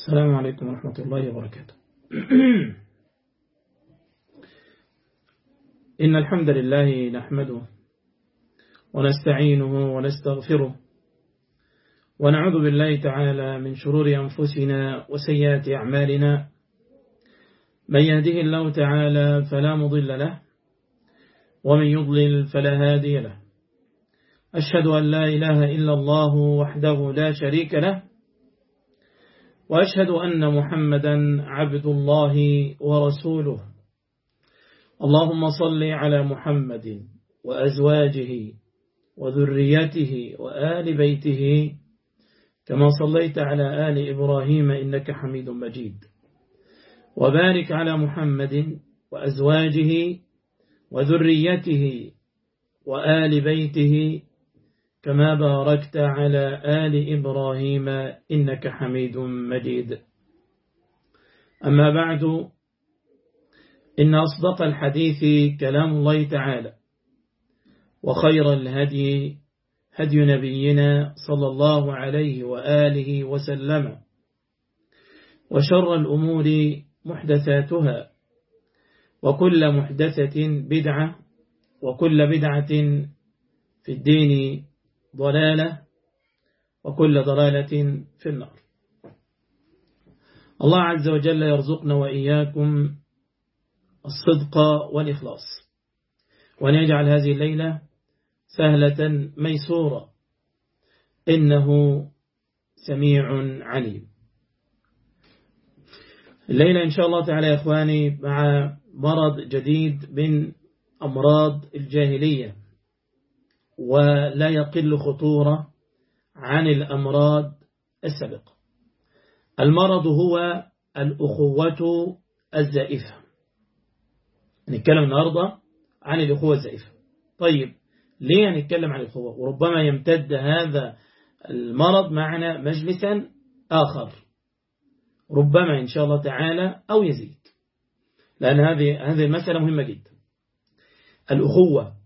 السلام عليكم ورحمة الله وبركاته إن الحمد لله نحمده ونستعينه ونستغفره ونعوذ بالله تعالى من شرور أنفسنا وسيئات أعمالنا من يهده الله تعالى فلا مضل له ومن يضلل فلا هادي له أشهد أن لا إله إلا الله وحده لا شريك له وأشهد أن محمدا عبد الله ورسوله اللهم صل على محمد وأزواجه وذريته وآل بيته كما صليت على آل إبراهيم إنك حميد مجيد وبارك على محمد وأزواجه وذريته وآل بيته كما باركت على آل إبراهيم إنك حميد مجيد أما بعد إن أصدق الحديث كلام الله تعالى وخير الهدي هدي نبينا صلى الله عليه وآله وسلم وشر الأمور محدثاتها وكل محدثة بدعة وكل بدعة في الدين ضلالة وكل ضلالة في النار الله عز وجل يرزقنا وإياكم الصدق والإخلاص وأن يجعل هذه الليلة سهلة ميسورة إنه سميع عليم الليلة إن شاء الله تعالى يا إخواني مع مرض جديد من أمراض الجاهلية ولا يقل خطورة عن الأمراض السابقة المرض هو الأخوة الزائفة نتكلم النهاردة عن الأخوة الزائفة طيب ليه نتكلم عن الأخوة وربما يمتد هذا المرض معنا مجلسا آخر ربما إن شاء الله تعالى أو يزيد لأن هذه هذه المسألة مهمة جدا الأخوة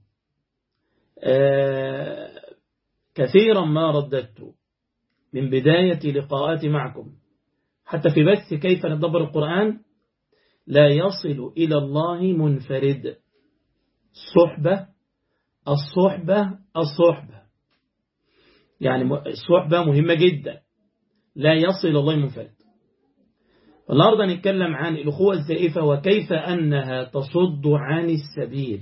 آه كثيرا ما رددت من بداية لقاءاتي معكم حتى في بث كيف ندبر القرآن لا يصل إلى الله منفرد الصحبة الصحبة الصحبة يعني الصحبة مهمة جدا لا يصل إلى الله منفرد النهارده نتكلم عن الأخوة الزائفة وكيف أنها تصد عن السبيل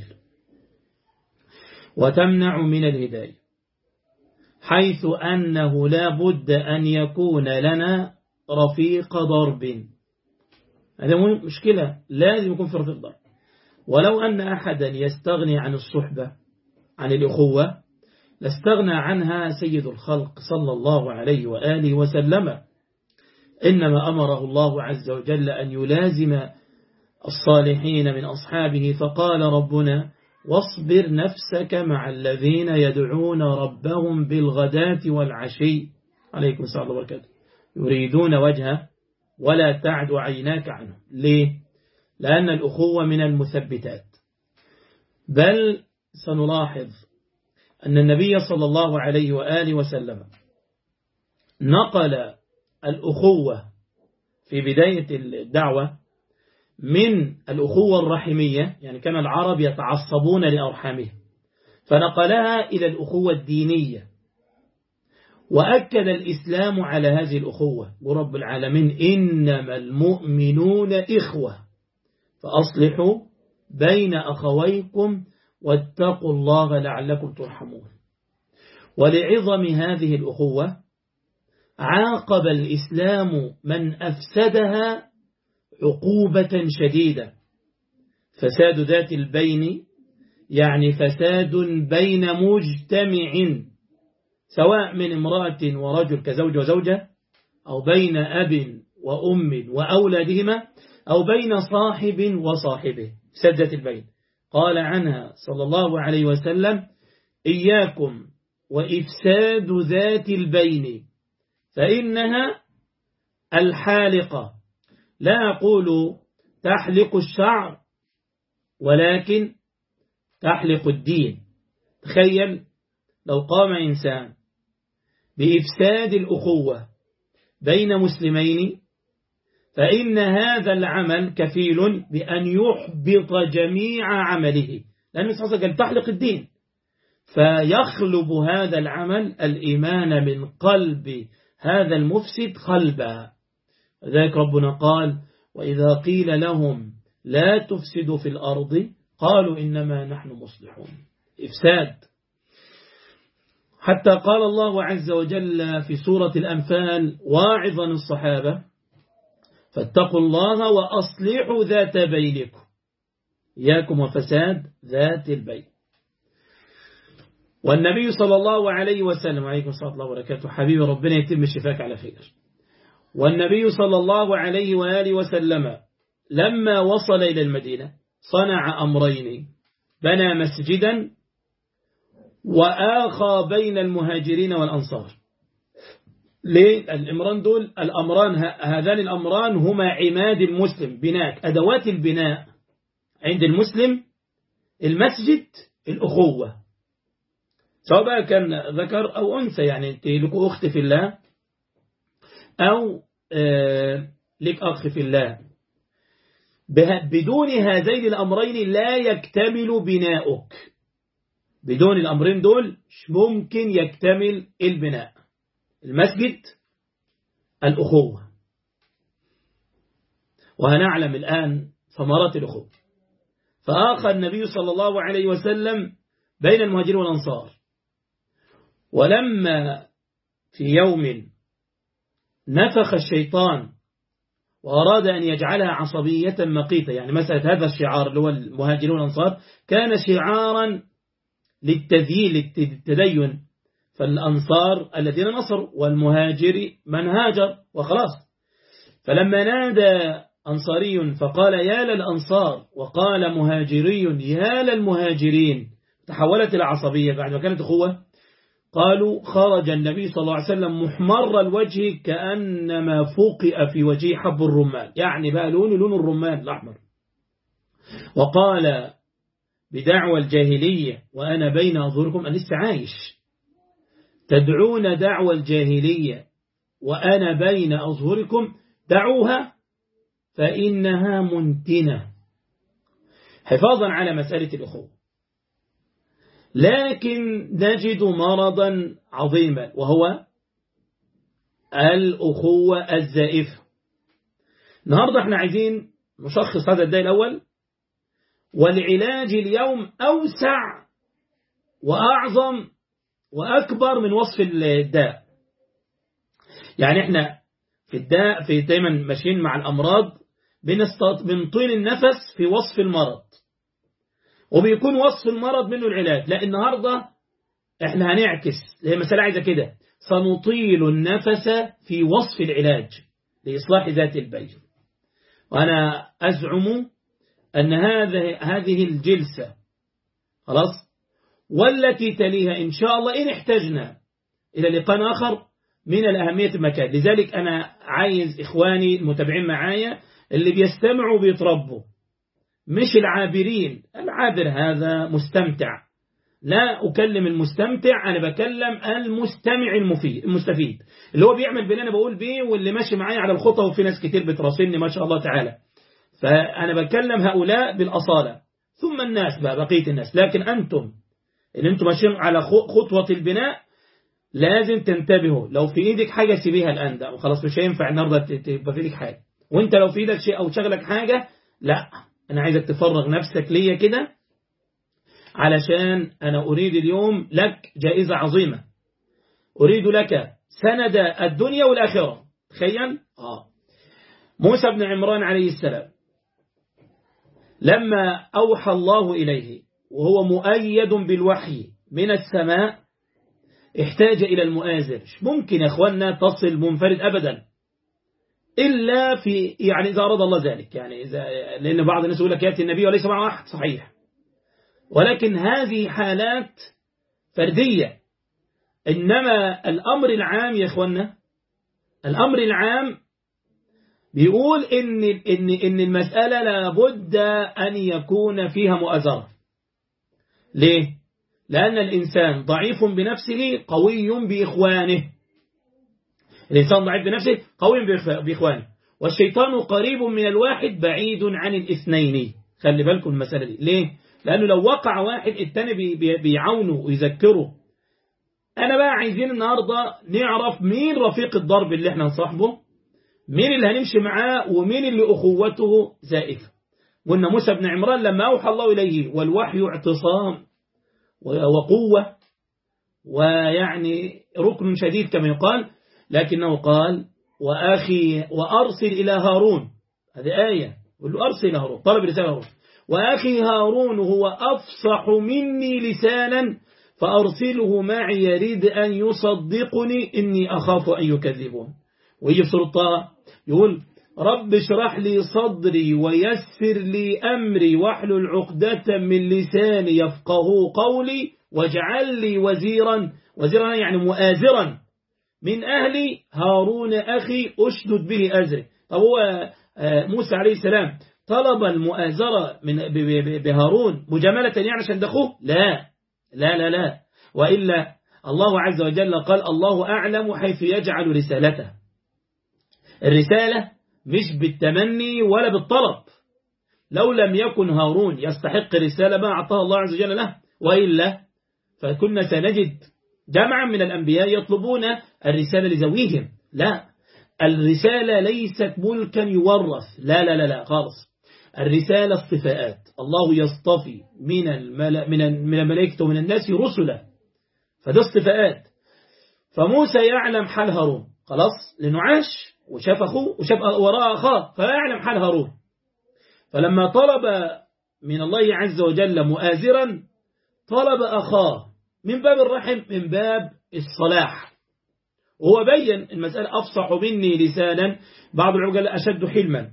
وتمنع من الهداية حيث أنه لا بد أن يكون لنا رفيق ضرب هذا مشكلة لازم يكون في رفيق ضرب ولو أن أحدا يستغني عن الصحبة عن الأخوة لاستغنى عنها سيد الخلق صلى الله عليه وآله وسلم إنما أمره الله عز وجل أن يلازم الصالحين من أصحابه فقال ربنا واصبر نفسك مع الذين يدعون ربهم بالغداة والعشي عليكم السلام وبركاته يريدون وجهه ولا تعد عيناك عنه ليه؟ لأن الأخوة من المثبتات بل سنلاحظ أن النبي صلى الله عليه وآله وسلم نقل الأخوة في بداية الدعوة من الأخوة الرحمية يعني كان العرب يتعصبون لأرحامهم فنقلها إلى الأخوة الدينية وأكد الإسلام على هذه الأخوة ورب العالمين إنما المؤمنون إخوة فأصلحوا بين أخويكم واتقوا الله لعلكم ترحمون ولعظم هذه الأخوة عاقب الإسلام من أفسدها عقوبة شديدة فساد ذات البين يعني فساد بين مجتمع سواء من امرأة ورجل كزوج وزوجة أو بين أب وأم وأولادهما أو بين صاحب وصاحبه سدة البين قال عنها صلى الله عليه وسلم إياكم وإفساد ذات البين فإنها الحالقة لا أقول تحلق الشعر ولكن تحلق الدين تخيل لو قام إنسان بإفساد الأخوة بين مسلمين فإن هذا العمل كفيل بأن يحبط جميع عمله لأنه صلى الله عليه وسلم تحلق الدين فيخلب هذا العمل الإيمان من قلب هذا المفسد قلبا ذلك ربنا قال وإذا قيل لهم لا تفسدوا في الأرض قالوا إنما نحن مصلحون إفساد حتى قال الله عز وجل في سورة الأنفال واعظا الصحابة فاتقوا الله وأصلحوا ذات بينكم إياكم وفساد ذات البين والنبي صلى الله عليه وسلم عليكم صلى الله وبركاته حبيبي ربنا يتم شفاك على خير والنبي صلى الله عليه وآله وسلم لما وصل إلى المدينة صنع أمرين بنى مسجدا وآخى بين المهاجرين والأنصار ليه الأمران دول الأمران هذان الأمران هما عماد المسلم بناء أدوات البناء عند المسلم المسجد الأخوة سواء بقى كان ذكر أو أنثى يعني أنت لك أخت في الله أو آه لك أخ في الله بدون هذين الأمرين لا يكتمل بناؤك بدون الأمرين دول مش ممكن يكتمل البناء المسجد الأخوة وهنعلم الآن ثمرات الأخوة فآخى النبي صلى الله عليه وسلم بين المهاجرين والأنصار ولما في يوم نفخ الشيطان وأراد أن يجعلها عصبية مقيتة يعني مسألة هذا الشعار اللي هو المهاجرون والأنصار كان شعارا للتذييل للتدين فالأنصار الذين نصروا والمهاجر من هاجر وخلاص فلما نادى أنصاري فقال يا للأنصار وقال مهاجري يا للمهاجرين تحولت العصبية بعد ما كانت أخوة قالوا خرج النبي صلى الله عليه وسلم محمر الوجه كأنما فوقئ في وجهه حب الرمان يعني بقى لون لون الرمان الأحمر وقال بدعوى الجاهلية وأنا بين أظهركم أن لسه عايش تدعون دعوى الجاهلية وأنا بين أظهركم دعوها فإنها منتنة حفاظا على مسألة الأخوة لكن نجد مرضا عظيما وهو الأخوة الزائفة النهاردة احنا عايزين نشخص هذا الداء الأول والعلاج اليوم أوسع وأعظم وأكبر من وصف الداء يعني احنا في الداء في دايما ماشيين مع الأمراض بنطيل النفس في وصف المرض وبيكون وصف المرض منه العلاج لا النهاردة احنا هنعكس هي مسألة عايزة كده سنطيل النفس في وصف العلاج لإصلاح ذات البين وأنا أزعم أن هذه هذه الجلسة خلاص والتي تليها إن شاء الله إن احتجنا إلى لقاء آخر من الأهمية المكان لذلك أنا عايز إخواني المتابعين معايا اللي بيستمعوا بيتربوا مش العابرين العابر هذا مستمتع لا أكلم المستمتع أنا بكلم المستمع المفيد المستفيد اللي هو بيعمل باللي أنا بقول بيه واللي ماشي معايا على الخطة وفي ناس كتير بتراسلني ما شاء الله تعالى فأنا بكلم هؤلاء بالأصالة ثم الناس بقى بقية الناس لكن أنتم إن أنتم ماشيين على خطوة البناء لازم تنتبهوا لو في إيدك حاجة سيبيها الآن ده وخلاص مش هينفع النهاردة تبقى في إيدك حاجة وانت لو في إيدك شيء أو شغلك حاجة لا أنا عايزك تفرغ نفسك ليا كده علشان أنا أريد اليوم لك جائزة عظيمة أريد لك سند الدنيا والآخرة تخيل آه. موسى بن عمران عليه السلام لما أوحى الله إليه وهو مؤيد بالوحي من السماء احتاج إلى المؤازر ممكن يا أخوانا تصل منفرد أبدا إلا في يعني إذا أراد الله ذلك يعني إذا لأن بعض الناس يقول لك يأتي النبي وليس معه أحد صحيح ولكن هذه حالات فردية إنما الأمر العام يا أخوانا الأمر العام بيقول إن, إن, إن المسألة لابد أن يكون فيها مؤازرة ليه؟ لأن الإنسان ضعيف بنفسه قوي بإخوانه الإنسان ضعيف بنفسه قوي بإخوانه والشيطان قريب من الواحد بعيد عن الاثنين خلي بالكم المسألة دي ليه؟ لأنه لو وقع واحد التاني بيعاونه ويذكره أنا بقى عايزين النهاردة نعرف مين رفيق الضرب اللي احنا نصاحبه مين اللي هنمشي معاه ومين اللي أخوته زائفة قلنا موسى بن عمران لما أوحى الله إليه والوحي اعتصام وقوة ويعني ركن شديد كما يقال لكنه قال وأخي وأرسل إلى هارون هذه آية يقول له أرسل إلى هارون طلب رسالة هارون وأخي هارون هو أفصح مني لسانا فأرسله معي يريد أن يصدقني إني أخاف أن يكذبون ويجي في سورة يقول رب اشرح لي صدري ويسر لي أمري واحلل عقدة من لساني يفقه قولي واجعل لي وزيرا وزيرا يعني مؤازرا من أهلي هارون أخي أشدد به أزري طب هو موسى عليه السلام طلب المؤازرة من بهارون مجاملة يعني عشان دخوه لا لا لا لا وإلا الله عز وجل قال الله أعلم حيث يجعل رسالته الرسالة مش بالتمني ولا بالطلب لو لم يكن هارون يستحق رسالة ما أعطاها الله عز وجل له وإلا فكنا سنجد جمعا من الأنبياء يطلبون الرسالة لزويهم لا الرسالة ليست ملكا يورث لا لا لا لا خالص الرسالة اصطفاءات الله يصطفي من الملأ من من الملائكة ومن الناس رسلا فده اصطفاءات فموسى يعلم حال هارون خلاص لأنه عاش وشاف أخوه وشاف وراء أخاه فيعلم حال هارون فلما طلب من الله عز وجل مؤازرا طلب أخاه من باب الرحم من باب الصلاح وهو بين المسألة أفصح مني لسانا بعض العلماء أشد حلما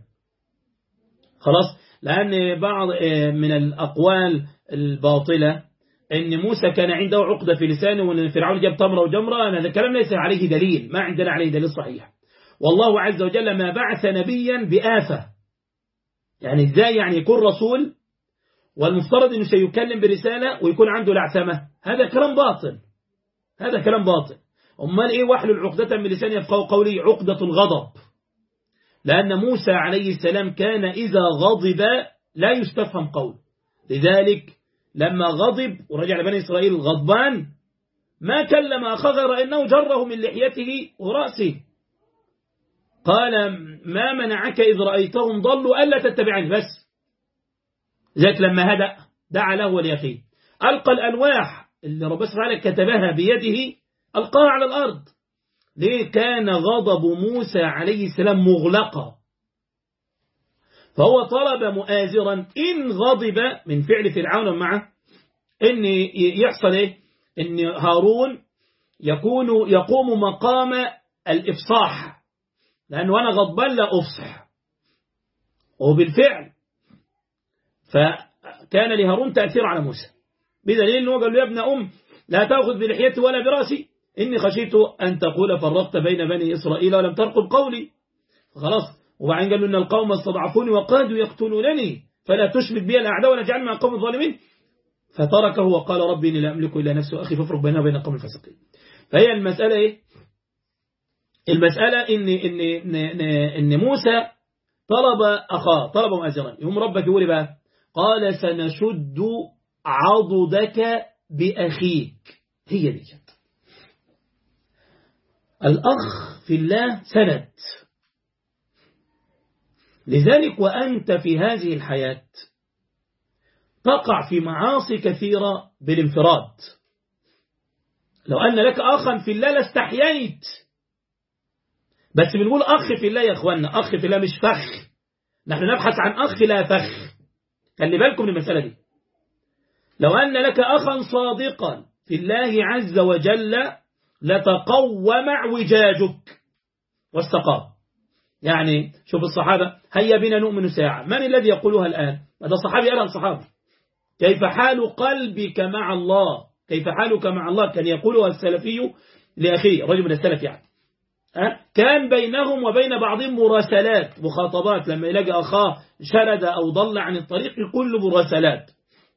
خلاص لأن بعض من الأقوال الباطلة أن موسى كان عنده عقدة في لسانه وأن فرعون جاب تمرة وجمرة هذا الكلام ليس عليه دليل ما عندنا عليه دليل صحيح والله عز وجل ما بعث نبيا بآفة يعني ازاي يعني يكون رسول والمفترض انه سيكلم برسالة ويكون عنده العثمة هذا كلام باطل هذا كلام باطل امال ايه وحل العقدة من لسان يفقه قولي عقدة الغضب لأن موسى عليه السلام كان إذا غضب لا يستفهم قول لذلك لما غضب ورجع لبني إسرائيل غضبان ما كلم أخاه غير أنه جره من لحيته ورأسه قال ما منعك إذ رأيتهم ضلوا ألا تتبعني بس ذلك لما هدأ دعا له وليخيه ألقى الألواح اللي ربنا سبحانه كتبها بيده ألقاها على الأرض ليه كان غضب موسى عليه السلام مغلقا فهو طلب مؤازرا إن غضب من فعل فرعون معه إن يحصل إيه إن هارون يكون يقوم مقام الإفصاح لأنه أنا غضبان لا أفصح وبالفعل فكان لهارون تأثير على موسى بدليل أنه قال له يا ابن أم لا تأخذ بلحيتي ولا براسي إني خشيت أن تقول فرقت بين بني إسرائيل ولم ترقب قولي خلاص وبعدين قال له إن القوم استضعفوني وقادوا يقتلونني فلا تشمت بي الأعداء ولا تجعلني مع القوم الظالمين فتركه وقال ربي إني لا أملك إلا نفسي وأخي فافرق بيننا وبين القوم الفاسقين فهي المسألة إيه المسألة إن, إن, إن, إن, إن موسى طلب أخاه طلب مؤجرا يوم ربك يقول بقى قال سنشد عضدك بأخيك هي دي جد الأخ في الله سند لذلك وأنت في هذه الحياة تقع في معاصي كثيرة بالانفراد لو أن لك أخا في الله لاستحييت بس بنقول أخ في الله يا أخوانا أخ في الله مش فخ نحن نبحث عن أخ لا فخ خلي بالكم من المسألة دي لو أن لك أخا صادقا في الله عز وجل لتقوم اعوجاجك واستقام يعني شوف الصحابة هيا بنا نؤمن ساعة من الذي يقولها الآن هذا صحابي أنا صحابي كيف حال قلبك مع الله كيف حالك مع الله كان يقولها السلفي لأخيه رجل من السلف يعني كان بينهم وبين بعضهم مراسلات مخاطبات لما يلاقي أخاه شرد أو ضل عن الطريق كل مراسلات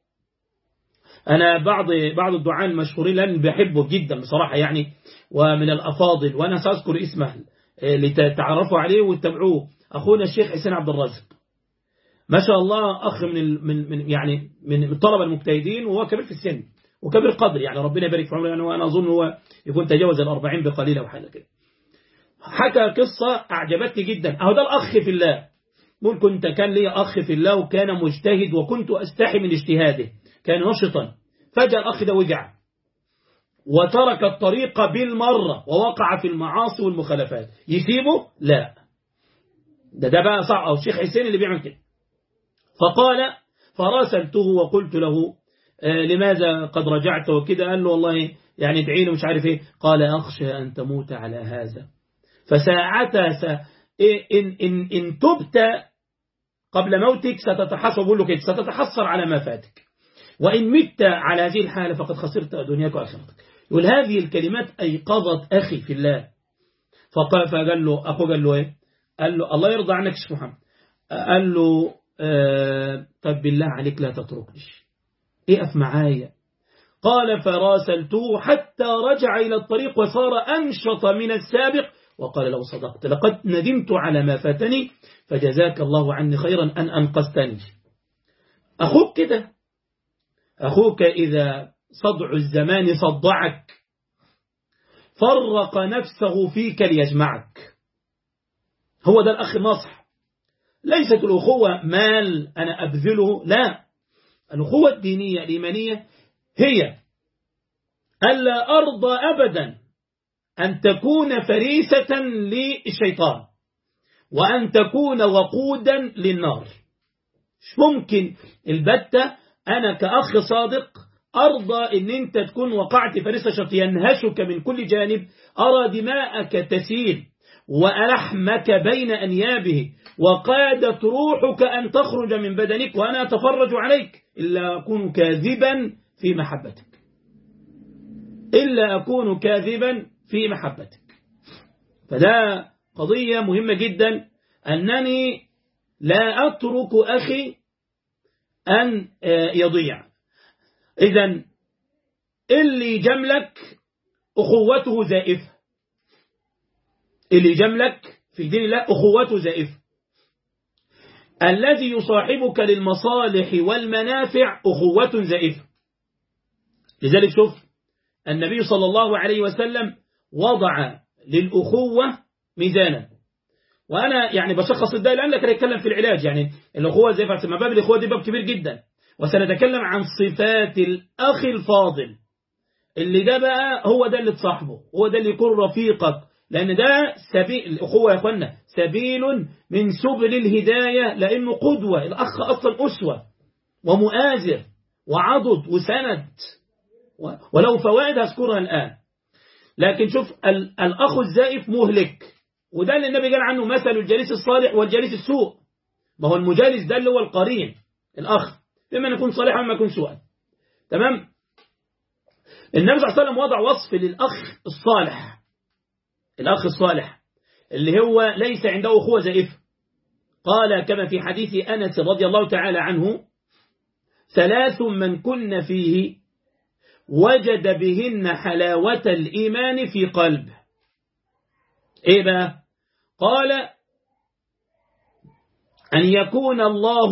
أنا بعض بعض الدعاء المشهورين لأن بحبه جدا بصراحة يعني ومن الأفاضل وأنا سأذكر اسمه لتعرفوا عليه واتبعوه أخونا الشيخ حسين عبد الرازق ما شاء الله أخ من ال من من يعني من الطلبة المجتهدين وهو كبير في السن وكبير قدر يعني ربنا يبارك في عمره يعني وأنا أظن هو يكون تجاوز الأربعين بقليل أو حاجة كده حكى قصة أعجبتني جدا أهو ده الأخ في الله ممكن كنت كان لي أخ في الله وكان مجتهد وكنت أستحي من اجتهاده كان نشطا فجأة الأخ ده وجع وترك الطريق بالمرة ووقع في المعاصي والمخالفات يسيبه لا ده ده بقى صعب أو الشيخ حسين اللي بيعمل كده فقال فراسلته وقلت له آه لماذا قد رجعت وكده قال له والله يعني ادعي له مش عارف ايه قال أخشى أن تموت على هذا فساعتها س... إن, إن, إن تبت قبل موتك ستتحسر بقول له كده ستتحسر على ما فاتك وإن مت على هذه الحالة فقد خسرت دنياك وآخرتك يقول هذه الكلمات أيقظت أخي في الله فقال فقال له أخو قال له إيه قال له الله يرضى عنك شيخ محمد قال له آه طب بالله عليك لا تتركنيش اقف معايا قال فراسلته حتى رجع إلى الطريق وصار أنشط من السابق وقال له صدقت لقد ندمت على ما فاتني فجزاك الله عني خيرا أن أنقذتني أخوك كده أخوك إذا صدع الزمان صدعك فرق نفسه فيك ليجمعك هو ده الأخ الناصح ليست الأخوة مال أنا أبذله لا الأخوة الدينية الإيمانية هي ألا أرضى أبدا أن تكون فريسة للشيطان وأن تكون وقودا للنار مش ممكن البتة أنا كأخ صادق أرضى أن أنت تكون وقعت فريسة شرط ينهشك من كل جانب أرى دماءك تسيل ولحمك بين أنيابه وقادت روحك أن تخرج من بدنك وأنا أتفرج عليك إلا أكون كاذبا في محبتك إلا أكون كاذبا في محبتك فده قضية مهمة جدا أنني لا أترك أخي أن يضيع إذا اللي جملك أخوته زائفة اللي جملك في دين الله أخوته زائفة الذي يصاحبك للمصالح والمنافع أخوة زائفة لذلك شوف النبي صلى الله عليه وسلم وضع للأخوة ميزانا وأنا يعني بشخص ده لأن لك نتكلم في العلاج يعني الأخوة زي ما باب الأخوة دي باب كبير جدا وسنتكلم عن صفات الأخ الفاضل اللي ده بقى هو ده اللي تصاحبه هو ده اللي يكون رفيقك لأن ده سبيل الأخوة يا أخوانا سبيل من سبل الهداية لأنه قدوة الأخ أصلا أسوة ومؤازر وعضد وسند ولو فوائد هذكرها الآن لكن شوف الأخ الزائف مهلك وده اللي النبي قال عنه مثل الجليس الصالح والجليس السوء ما هو المجالس ده اللي هو القرين الأخ إما يكون صالحا وما يكون سوءا تمام النبي صلى الله عليه وسلم وضع وصف للأخ الصالح الأخ الصالح اللي هو ليس عنده أخوة زائفة قال كما في حديث أنس رضي الله تعالى عنه ثلاث من كن فيه وجد بهن حلاوة الإيمان في قلبه إيه بقى قال أن يكون الله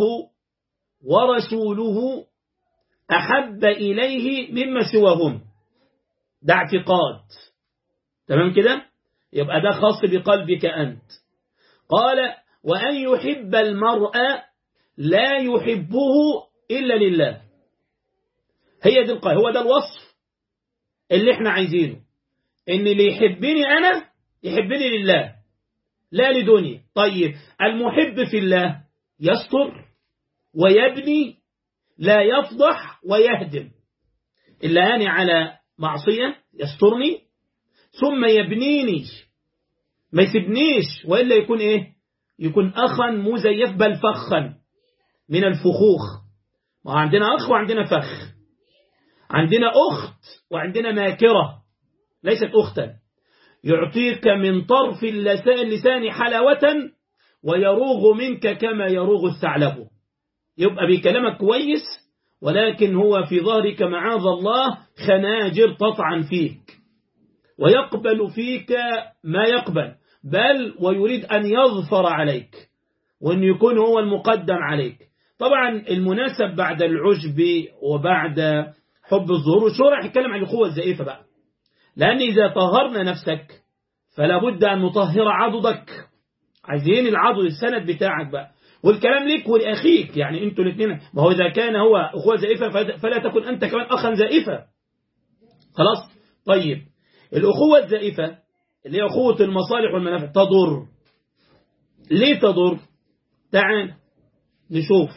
ورسوله أحب إليه مما سواهم ده اعتقاد تمام كده يبقى ده خاص بقلبك أنت قال وأن يحب المرء لا يحبه إلا لله هي دي القاعدة هو ده الوصف اللي احنا عايزينه ان اللي يحبني أنا يحبني لله لا لدنيا طيب المحب في الله يستر ويبني لا يفضح ويهدم إلا أنا على معصية يسترني ثم يبنيني ما يسيبنيش وإلا يكون إيه يكون أخا مزيف بل فخا من الفخوخ ما عندنا أخ وعندنا فخ عندنا أخت وعندنا ماكرة ليست أختا يعطيك من طرف اللسان حلاوة ويروغ منك كما يروغ الثعلب يبقى بكلامك كويس ولكن هو في ظهرك معاذ الله خناجر تطعن فيك ويقبل فيك ما يقبل بل ويريد أن يظفر عليك وأن يكون هو المقدم عليك طبعا المناسب بعد العجب وبعد حب الظهور والشهرة راح يتكلم عن الأخوة الزائفة بقى لأن إذا طهرنا نفسك فلا بد أن نطهر عضدك عايزين العضد السند بتاعك بقى والكلام ليك ولأخيك يعني انتوا الاثنين ما هو إذا كان هو أخوة زائفة فلا تكن أنت كمان أخا زائفة خلاص طيب الأخوة الزائفة اللي هي أخوة المصالح والمنافع تضر ليه تضر تعال نشوف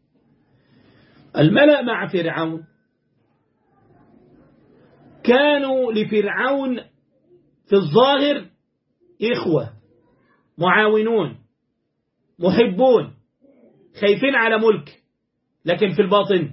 الملأ مع فرعون كانوا لفرعون في الظاهر إخوة معاونون محبون خايفين على ملك لكن في الباطن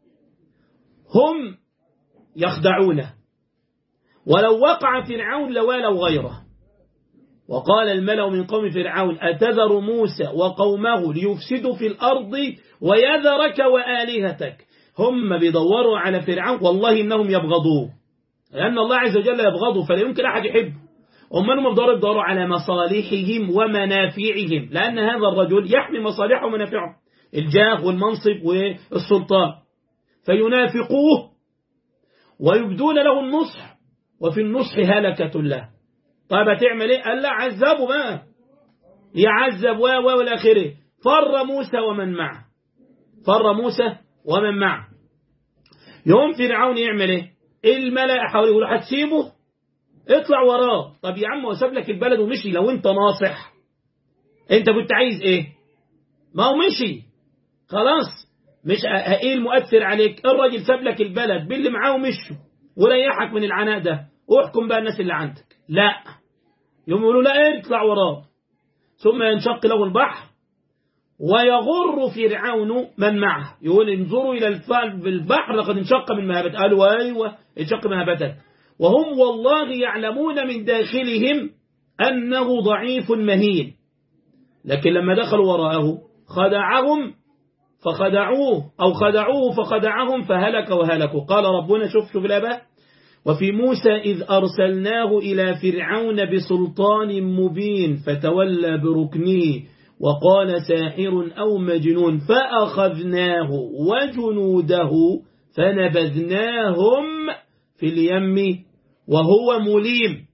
هم يخدعونه ولو وقع فرعون لوالوا غيره وقال الملأ من قوم فرعون أتذر موسى وقومه ليفسدوا في الأرض ويذرك وآلهتك هم بيدوروا على فرعون والله إنهم يبغضوه لأن الله عز وجل يبغضه فلا يمكن أحد يحبه هم أنهم يدوروا يدوروا على مصالحهم ومنافعهم لأن هذا الرجل يحمي مصالحه ومنافعه الجاه والمنصب والسلطان فينافقوه ويبدون له النصح وفي النصح هلكة له طيب هتعمل ايه قال لا عذبه بقى يعذب و و والآخره فر موسى ومن معه فر موسى ومن معه يوم فرعون يعمل ايه الملأ حواليه يقولوا هتسيبه اطلع وراه طب يا عم هو ساب لك البلد ومشي لو انت ناصح انت كنت عايز ايه ما هو مشي خلاص مش ايه المؤثر عليك الراجل ساب لك البلد باللي معاه ومشوا وريحك من العناء ده واحكم بقى الناس اللي عندك لا يوم يقولوا لا اطلع وراه ثم ينشق له البحر ويغر فرعون من معه يقول انظروا إلى البحر لقد انشق من مهابته قالوا أيوة انشق مهابتك وهم والله يعلمون من داخلهم أنه ضعيف مهين لكن لما دخلوا وراءه خدعهم فخدعوه أو خدعوه فخدعهم فهلك وهلكوا قال ربنا شوف شوف الأباء وفي موسى إذ أرسلناه إلى فرعون بسلطان مبين فتولى بركنه وقال ساحر أو مجنون فأخذناه وجنوده فنبذناهم في اليم وهو مليم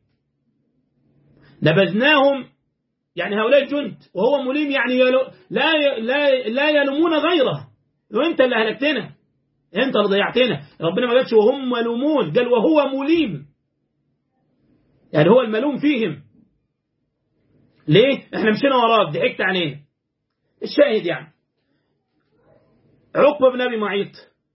نبذناهم يعني هؤلاء الجند وهو مليم يعني يلو لا لا لا يلومون غيره وانت اللي هلكتنا انت اللي ضيعتنا ربنا ما قالش وهم ملومون قال وهو مليم يعني هو الملوم فيهم ليه احنا مشينا وراك ضحكت علينا الشاهد يعني عقبة بن أبي معيط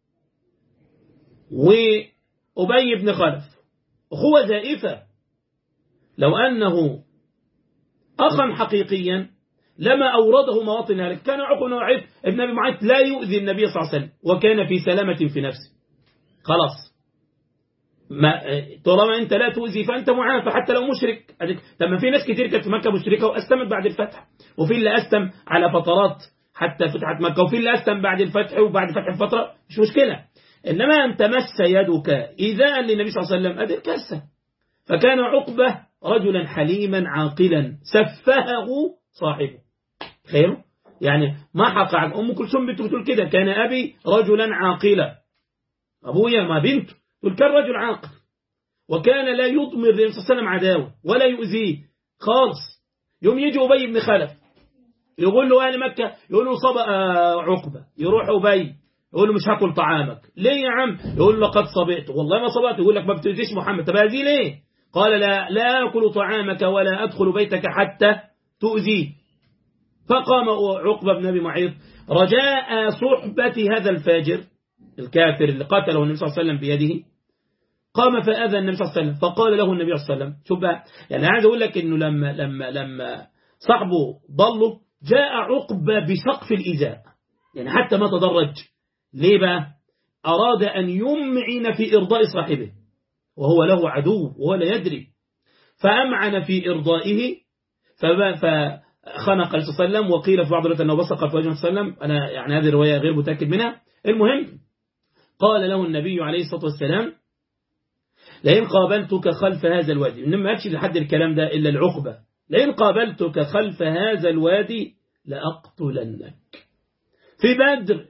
وأبي بن خلف أخوة زائفة لو أنه أخا حقيقيا لما أورده مواطن هلك كان عقبة بن معيط ابن أبي معيط لا يؤذي النبي صلى الله عليه وسلم وكان في سلامة في نفسه خلاص ما طالما انت لا تؤذي فانت معافى حتى لو مشرك طب ما في ناس كتير كانت في مكه مشركه واسلمت بعد الفتح وفي اللي اسلم على فترات حتى فتحت مكه وفي اللي اسلم بعد الفتح وبعد فتح فتره مش مشكله انما ان تمس يدك ايذاء للنبي صلى الله عليه وسلم ادي الكسه فكان عقبه رجلا حليما عاقلا سفهه صاحبه تخيلوا يعني ما حق ام كلثوم بنت بتقول كده كان ابي رجلا عاقلا ابويا ما بنته تقول كان رجل عاقل وكان لا يضمر للنبي صلى الله عليه وسلم عداوه ولا يؤذيه خالص يوم يجي أبي بن خلف يقول له أهل مكة يقول له صبأ عقبة يروح أبي يقول له مش هاكل طعامك ليه يا عم يقول له لقد صبئت والله ما صبأت يقول لك ما بتؤذيش محمد طب هذه ليه قال لا لا أكل طعامك ولا أدخل بيتك حتى تؤذيه فقام عقبة بن أبي معيط رجاء صحبة هذا الفاجر الكافر اللي قتله النبي صلى الله عليه وسلم بيده قام فأذى النبي صلى الله عليه وسلم فقال له النبي صلى الله عليه وسلم شوف بقى يعني عايز أقول لك إنه لما لما لما صاحبه ضله جاء عقبة بسقف الإزاء يعني حتى ما تدرج ليه بقى أراد أن يمعن في إرضاء صاحبه وهو له عدو وهو لا يدري فأمعن في إرضائه فخنق النبي صلى الله عليه وسلم وقيل في بعض الروايات أنه بصق في وجه النبي صلى الله عليه وسلم أنا يعني هذه الرواية غير متأكد منها المهم قال له النبي عليه الصلاة والسلام لئن قابلتك خلف هذا الوادي إنما ما أكشف لحد الكلام ده إلا العقبة لئن قابلتك خلف هذا الوادي لأقتلنك في بدر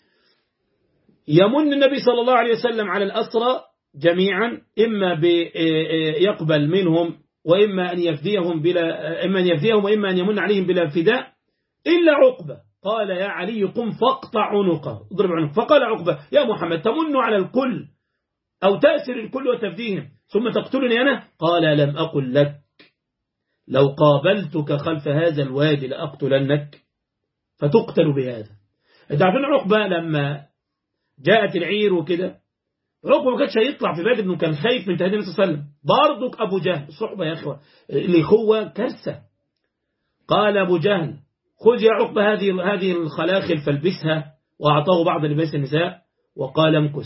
يمن النبي صلى الله عليه وسلم على الأسرى جميعا إما يقبل منهم وإما أن يفديهم بلا إما أن يفديهم وإما أن يمن عليهم بلا فداء إلا عقبة قال يا علي قم فاقطع عنقه اضرب عنقه فقال عقبة يا محمد تمن على الكل أو تأسر الكل وتفديهم ثم تقتلني أنا قال لم أقل لك لو قابلتك خلف هذا الوادي لأقتلنك فتقتل بهذا انت عارفين عقبة لما جاءت العير وكده عقبة ما كانش هيطلع في بالي انه كان خايف من تهديد النبي صلى الله عليه وسلم برضك ابو جهل الصحبه يا اخوه الاخوه كارثه قال ابو جهل خذ يا عقبة هذه هذه الخلاخل فالبسها واعطاه بعض لباس النساء وقال امكس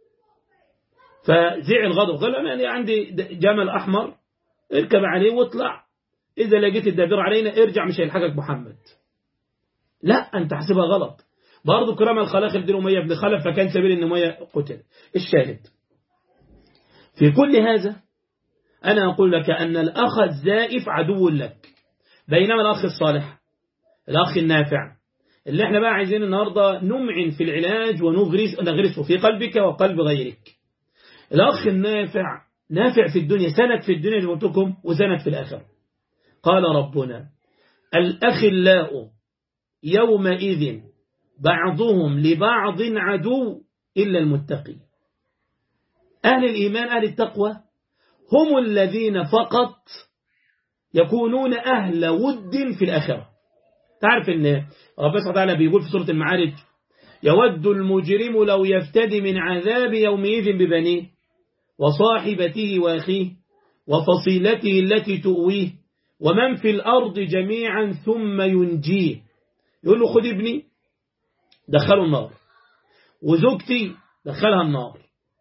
فزعل غضب قال انا عندي جمل احمر اركب عليه واطلع اذا لقيت الدابير علينا ارجع مش هيلحقك محمد لا انت حسبها غلط برضه كرام الخلاخل دين أمية بن خلف فكان سبيل أن أمية قتل الشاهد في كل هذا أنا أقول لك أن الأخ الزائف عدو لك بينما الأخ الصالح الأخ النافع اللي احنا بقى عايزين النهاردة نمعن في العلاج ونغرس نغرسه في قلبك وقلب غيرك الأخ النافع نافع في الدنيا سند في الدنيا لموتكم وسند في الآخرة قال ربنا الأخلاء يومئذ بعضهم لبعض عدو إلا المتقي أهل الإيمان أهل التقوى هم الذين فقط يكونون أهل ود في الآخرة تعرف أن ربنا سبحانه وتعالى بيقول في سورة المعارج يود المجرم لو يفتدي من عذاب يومئذ ببنيه وصاحبته وأخيه وفصيلته التي تؤويه ومن في الأرض جميعا ثم ينجيه يقول له خذ ابني دخلوا النار وزوجتي دخلها النار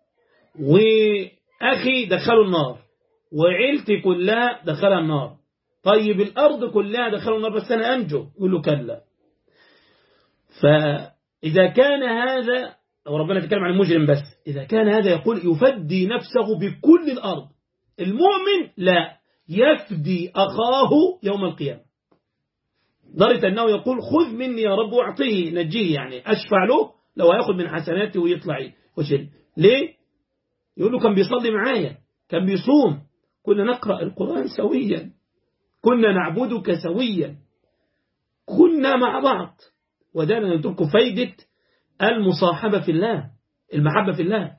وأخي دخلوا النار وعيلتي كلها دخلها النار طيب الأرض كلها دخلوا النار بس أنا أنجو يقول له كلا فإذا كان هذا أو ربنا يتكلم عن المجرم بس إذا كان هذا يقول يفدي نفسه بكل الأرض المؤمن لا يفدي أخاه يوم القيامة درجة أنه يقول خذ مني يا رب واعطيه نجيه يعني أشفع له لو هياخد من حسناتي ويطلع وشل ليه يقول له كان بيصلي معايا كان بيصوم كنا نقرأ القرآن سويا كنا نعبدك سويا كنا مع بعض ودانا نترك فايدة المصاحبة في الله المحبة في الله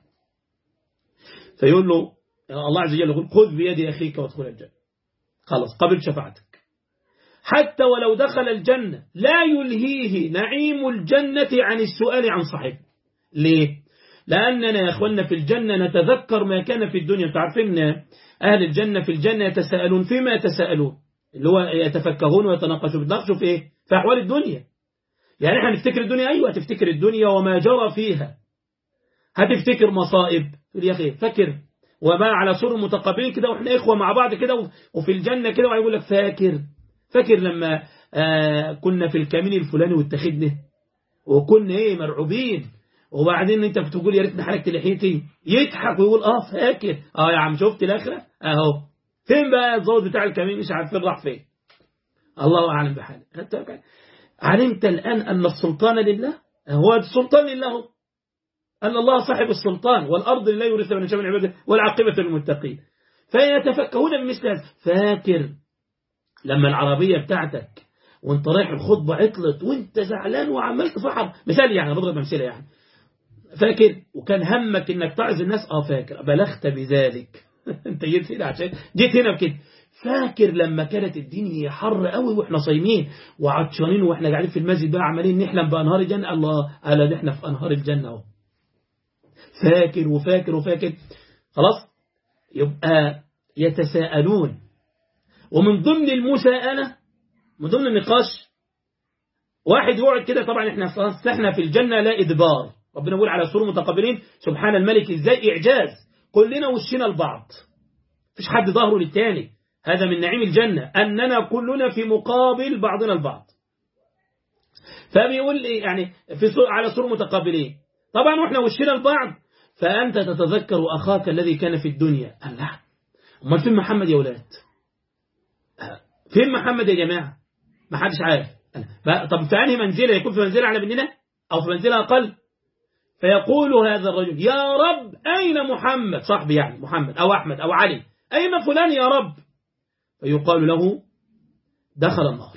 فيقول له الله عز وجل يقول خذ بيد أخيك وادخل الجنة خلاص قبل شفاعتك حتى ولو دخل الجنة لا يلهيه نعيم الجنة عن السؤال عن صاحبه ليه؟ لأننا يا أخوانا في الجنة نتذكر ما كان في الدنيا تعرفين أهل الجنة في الجنة يتساءلون فيما يتساءلون اللي هو يتفكهون ويتناقشوا بيتناقشوا في إيه؟ في أحوال الدنيا يعني احنا نفتكر الدنيا أيوة تفتكر الدنيا وما جرى فيها هتفتكر مصائب يا أخي فكر وما على سور متقابلين كده واحنا إخوة مع بعض كده وفي الجنة كده ويقول لك فاكر فاكر لما آه كنا في الكمين الفلاني واتخذنا وكنا ايه مرعوبين وبعدين انت بتقول يا ريتني حركت لحيتي يضحك ويقول اه فاكر اه يا عم شفت الاخره اهو فين بقى الزود بتاع الكمين مش عارف فين راح فين الله اعلم بحاله علمت الان ان السلطان لله هو السلطان لله ان الله صاحب السلطان والارض لا يورث من شاء من عباده والعاقبه للمتقين فيتفكهون بمثل هذا فاكر لما العربية بتاعتك وانت رايح الخطبة عطلت وانت زعلان وعمال تفحر مثال يعني بضرب امثله يعني فاكر وكان همك انك تعظ الناس اه فاكر بلغت بذلك انت جيت هنا عشان جيت هنا بكده فاكر لما كانت الدنيا حر قوي واحنا صايمين وعطشانين واحنا قاعدين في المسجد بقى عمالين نحلم بانهار الجنه الله قال احنا في انهار الجنه اهو فاكر وفاكر وفاكر خلاص يبقى يتساءلون ومن ضمن المساءلة من ضمن النقاش واحد يقعد كده طبعا احنا احنا في الجنة لا إدبار ربنا يقول على سور متقابلين سبحان الملك ازاي إعجاز كلنا وشنا لبعض مش حد ظهره للتاني هذا من نعيم الجنة أننا كلنا في مقابل بعضنا البعض فبيقول يعني في سور على سور متقابلين طبعا واحنا وشنا لبعض فأنت تتذكر أخاك الذي كان في الدنيا الله امال فين محمد يا ولاد فين محمد يا جماعة ما حدش عارف طب في أنهي منزلة يكون في منزلة على مننا أو في منزلة أقل فيقول هذا الرجل يا رب أين محمد صاحبي يعني محمد أو أحمد أو علي أين فلان يا رب فيقال له دخل النار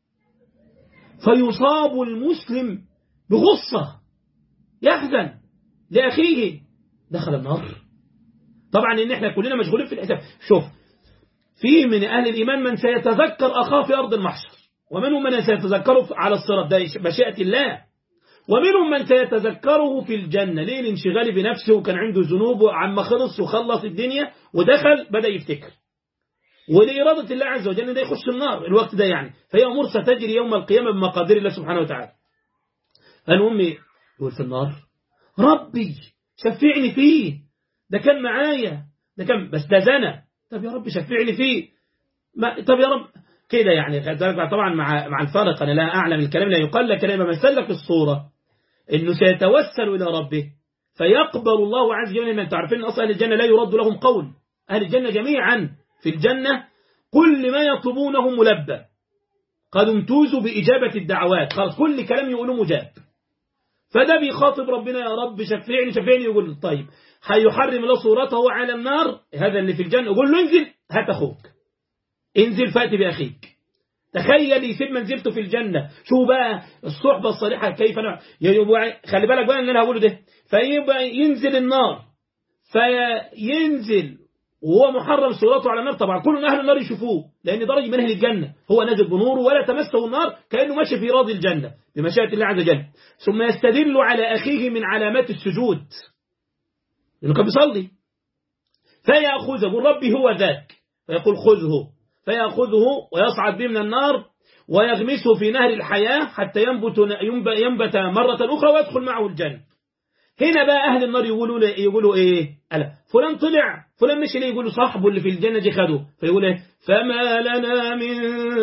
فيصاب المسلم بغصة يحزن لأخيه دخل النار طبعا إن إحنا كلنا مشغولين في الحساب شوف في من أهل الإيمان من سيتذكر أخاه في أرض المحشر ومنهم من سيتذكره على الصراط ده مشيئة الله ومنهم من سيتذكره في الجنة ليه الانشغال بنفسه وكان عنده ذنوب عما خلص وخلص الدنيا ودخل بدأ يفتكر ولإرادة الله عز وجل ده يخش النار الوقت ده يعني فهي أمور ستجري يوم القيامة بمقادير الله سبحانه وتعالى المهم يقول في النار ربي شفعني فيه ده كان معايا ده كان بس ده زنا طب يا رب شفعني فيه ما طب يا رب كده يعني طبعا مع مع الفرق انا لا اعلم الكلام لا يقال لك لما مثل لك الصوره انه سيتوسل الى ربه فيقبل الله عز وجل من تعرفين اصلا اهل الجنه لا يرد لهم قول اهل الجنه جميعا في الجنه كل ما يطلبونه ملبى قد امتوزوا باجابه الدعوات خلاص كل كلام يقولوه مجاب فده بيخاطب ربنا يا رب شفعني شفعني يقول طيب هيحرم الله صورته على النار هذا اللي في الجنة يقول له انزل هات أخوك انزل فأتي بأخيك تخيل يسيب منزلته في الجنة شو بقى الصحبة الصالحة كيف أنا خلي بالك بقى ان انا هقوله ده فيبقى ينزل النار فينزل وهو محرم صورته على النار طبعا كل أهل النار يشوفوه لأن درج من أهل الجنة هو نازل بنوره ولا تمسه النار كأنه ماشي في راضي الجنة بمشيئة الله عز وجل ثم يستدل على أخيه من علامات السجود لأنه كان بيصلي فيأخذه يقول ربي هو ذاك فيقول خذه فيأخذه ويصعد به من النار ويغمسه في نهر الحياة حتى ينبت, ينبت مرة أخرى ويدخل معه الجنة هنا بقى أهل النار يقولوا له يقولوا إيه ألا فلان طلع فلان مشي ليه يقولوا صاحبه اللي في الجنة دي خده فيقول إيه فما لنا من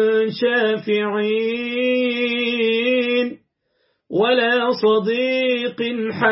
شافعين ولا صديق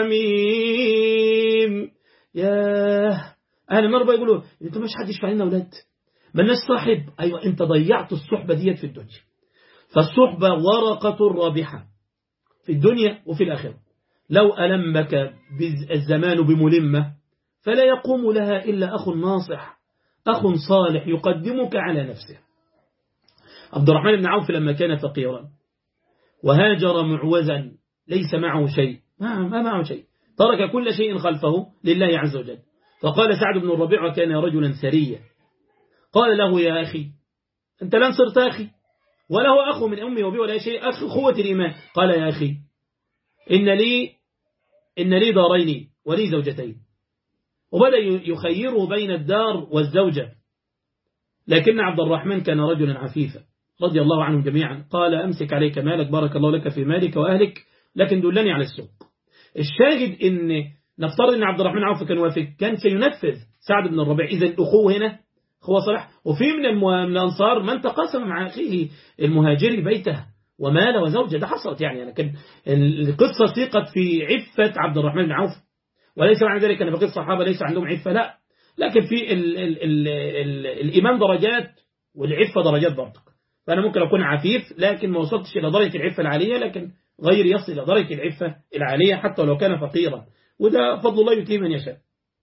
حميم ياه أهل النار بقى يقولوا أنت مش حد يشفع لنا أولاد مالناش صاحب أيوة أنت ضيعت الصحبة ديت في الدنيا فالصحبة ورقة رابحة في الدنيا وفي الآخرة لو ألمك الزمان بملمة فلا يقوم لها إلا أخ ناصح أخ صالح يقدمك على نفسه عبد الرحمن بن عوف لما كان فقيرا وهاجر معوزا ليس معه شيء ما معه شيء ترك كل شيء خلفه لله عز وجل فقال سعد بن الربيع وكان رجلا سريا قال له يا أخي أنت لن صرت أخي وله أخ من أمي وبي ولا شيء أخ قوة الإيمان قال يا أخي إن لي إن لي دارين ولي زوجتين وبدأ يخيره بين الدار والزوجة لكن عبد الرحمن كان رجلا عفيفا رضي الله عنهم جميعا قال أمسك عليك مالك بارك الله لك في مالك وأهلك لكن دلني على السوق الشاهد إن نفترض أن عبد الرحمن عوف كان وافق كان سينفذ سعد بن الربيع إذا الأخوة هنا أخوة صلاح وفي من, من الأنصار من تقاسم مع أخيه المهاجري بيته ومال وزوجة ده حصلت يعني لكن القصة سيقت في عفة عبد الرحمن بن عوف وليس معنى ذلك أن بقية الصحابة ليس عندهم عفة لا لكن في ال ال ال ال الإيمان درجات والعفة درجات برضك فأنا ممكن أكون عفيف لكن ما وصلتش إلى درجة العفة العالية لكن غير يصل إلى درجة العفة العالية حتى لو كان فقيرا وده فضل الله يؤتيه من يشاء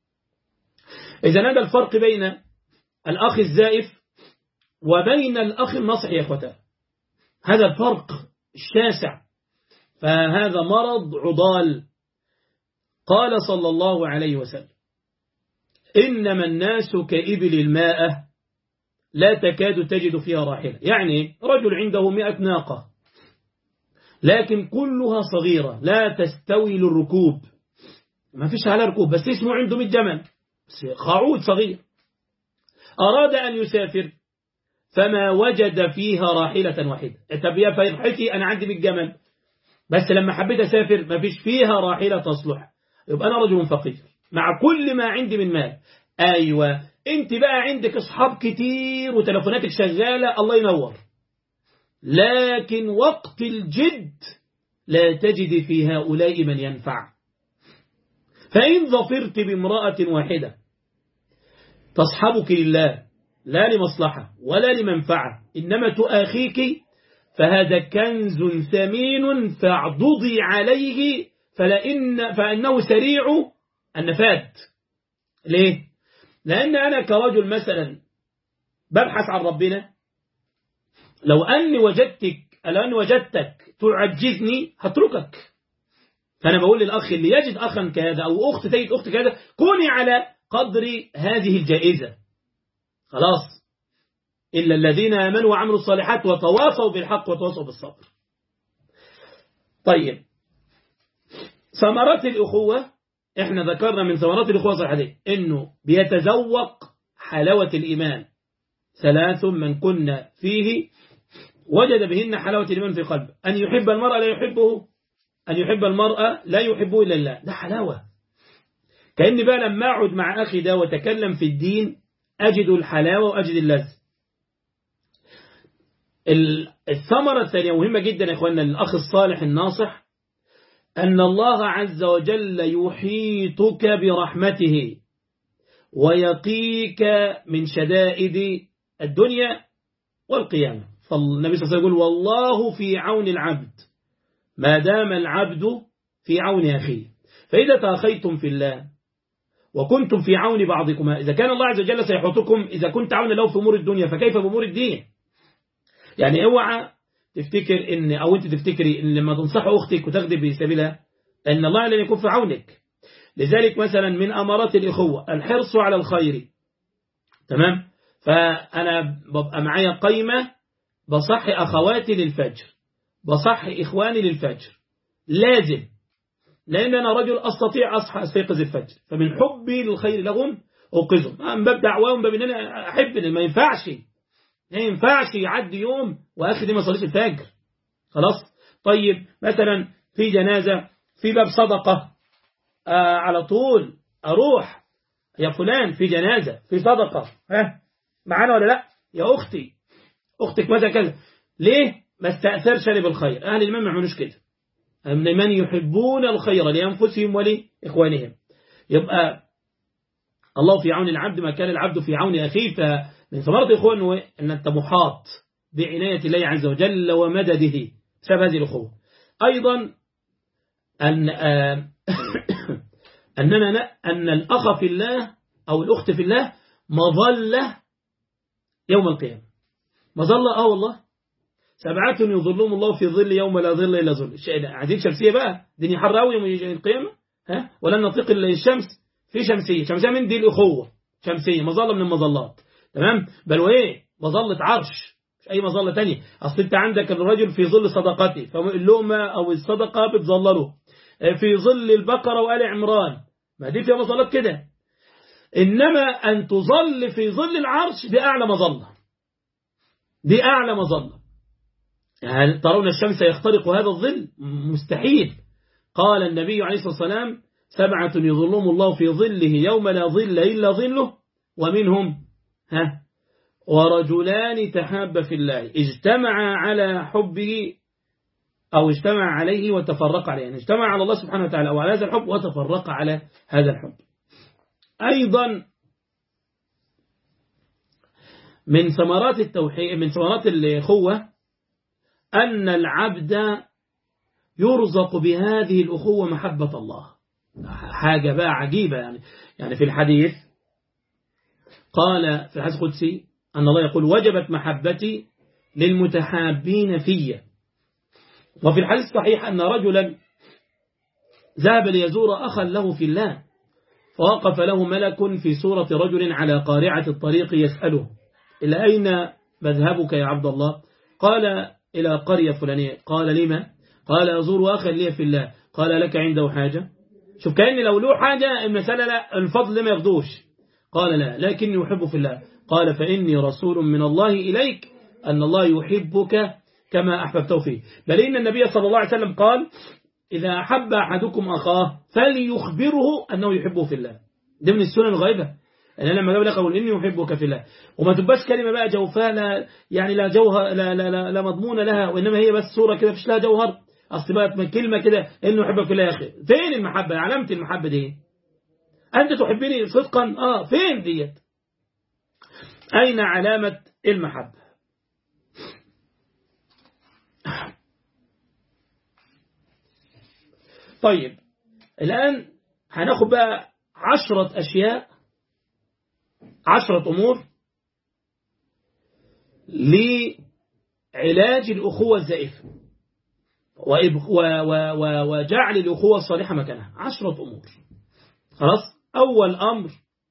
إذا هذا الفرق بين الأخ الزائف وبين الأخ النصح يا أخوتان هذا الفرق الشاسع فهذا مرض عضال قال صلى الله عليه وسلم إنما الناس كإبل الماء لا تكاد تجد فيها راحلة يعني رجل عنده مئة ناقة لكن كلها صغيرة لا تستوي للركوب ما فيش على ركوب بس اسمه عنده 100 جمل خعود صغير أراد أن يسافر فما وجد فيها راحلة واحدة طب يا فرحتي أنا عندي بالجمل بس لما حبيت أسافر ما فيش فيها راحلة تصلح يبقى أنا رجل فقير مع كل ما عندي من مال أيوة أنت بقى عندك أصحاب كتير وتلفوناتك شغالة الله ينور لكن وقت الجد لا تجد في هؤلاء من ينفع فإن ظفرت بامرأة واحدة تصحبك لله لا لمصلحة ولا لمنفعة إنما تؤاخيك فهذا كنز ثمين فاعضضي عليه فلإن فإنه سريع النفاد ليه؟ لأن أنا كرجل مثلا ببحث عن ربنا لو أني وجدتك لو أني وجدتك تعجزني هتركك فأنا بقول للأخ اللي يجد أخا كهذا أو أخت تجد أخت كهذا كوني على قدر هذه الجائزة خلاص إلا الذين آمنوا وعملوا الصالحات وتواصوا بالحق وتواصوا بالصبر طيب ثمرات الأخوة احنا ذكرنا من ثمرات الأخوة صحيح انه بيتذوق حلاوة الإيمان ثلاث من كنا فيه وجد بهن حلاوة الإيمان في قلبه أن يحب المرأة لا يحبه أن يحب المرأة لا يحبه إلا الله ده حلاوة كأني بقى لما أقعد مع أخي ده وتكلم في الدين أجد الحلاوة وأجد اللذة الثمرة الثانية مهمة جدا يا إخواننا الأخ الصالح الناصح أن الله عز وجل يحيطك برحمته ويقيك من شدائد الدنيا والقيامة فالنبي صلى الله عليه وسلم يقول والله في عون العبد ما دام العبد في عون أخيه فإذا تأخيتم في الله وكنتم في عون بعضكما إذا كان الله عز وجل سيحوطكم إذا كنت عون له في أمور الدنيا فكيف بأمور الدين يعني اوعى تفتكر ان او انت تفتكري ان لما تنصح اختك وتاخدي بسبيلها ان الله لن يكون في عونك لذلك مثلا من امارات الاخوه الحرص على الخير تمام فانا ببقى معايا قايمه بصحي اخواتي للفجر بصحي اخواني للفجر لازم لان انا رجل استطيع اصحى استيقظ الفجر فمن حبي للخير لهم اوقظهم من باب دعواهم باب ان انا احب ان ما ينفعش ما ينفعش يعدي يوم واخر دي ما صليش الفجر خلاص طيب مثلا في جنازة في باب صدقة آه على طول اروح يا فلان في جنازة في صدقة ها معانا ولا لا يا اختي اختك ماذا كذا ليه ما استأثرش لي بالخير اهل الإيمان ما يعملوش كده من يحبون الخير لأنفسهم ولإخوانهم يبقى الله في عون العبد ما كان العبد في عون أخيه فمن ثمرة الإخوة أن أنت محاط بعناية الله عز وجل ومدده بسبب هذه الأخوة أيضا أن أننا أن الأخ في الله أو الأخت في الله مظلة يوم القيامة مظلة آه والله سبعة يظلهم الله في ظل يوم لا ظل إلا ظل قاعدين شمسية بقى دنيا حر قوي يوم القيامة ها ولن نطيق الشمس في شمسية شمسية من دي الأخوة شمسية مظلة من المظلات تمام بل وإيه مظلة عرش مش أي مظلة تانية أصل أنت عندك الرجل في ظل صدقته فاللقمة أو الصدقة بتظلله في ظل البقرة وآل عمران ما دي فيها مظلات كده إنما أن تظل في ظل العرش دي أعلى مظلة دي أعلى مظلة هل ترون الشمس يخترق هذا الظل مستحيل قال النبي عليه الصلاة والسلام سبعة يظلهم الله في ظله يوم لا ظل إلا ظله ومنهم ها ورجلان تحاب في الله اجتمعا على حبه أو اجتمع عليه وتفرق عليه يعني اجتمع على الله سبحانه وتعالى أو على هذا الحب وتفرق على هذا الحب أيضا من ثمرات التوحيد من ثمرات الأخوة أن العبد يرزق بهذه الأخوة محبة الله حاجة بقى عجيبة يعني يعني في الحديث قال في الحديث القدسي أن الله يقول وجبت محبتي للمتحابين في وفي الحديث الصحيح أن رجلا ذهب ليزور أخا له في الله فوقف له ملك في صورة رجل على قارعة الطريق يسأله إلى أين مذهبك يا عبد الله قال إلى قرية فلانية قال لما قال أزور أخا لي في الله قال لك عنده حاجة شوف كأن لو له حاجة المسألة لا الفضل ما ياخدوش قال لا لكني أحب في الله قال فإني رسول من الله إليك أن الله يحبك كما أحببته فيه بل إن النبي صلى الله عليه وسلم قال إذا أحب أحدكم أخاه فليخبره أنه يحبه في الله ده من السنن الغائبة أنا لما جاب لك أقول إني أحبك في الله وما تبقاش كلمة بقى جوفاء لا يعني لا جوهر لا, لا, لا, لا مضمونة لها وإنما هي بس صورة كده فيش لها جوهر أصل بقى كلمة كده إنه يحبك في الله يا أخي فين المحبة علامة المحبة دي أنت تحبني صدقا آه فين ديت أين علامة المحبة طيب الآن هناخد بقى عشرة أشياء عشرة أمور لعلاج الأخوة الزائفة وجعل الأخوة الصالحة مكانها عشرة أمور خلاص أول أمر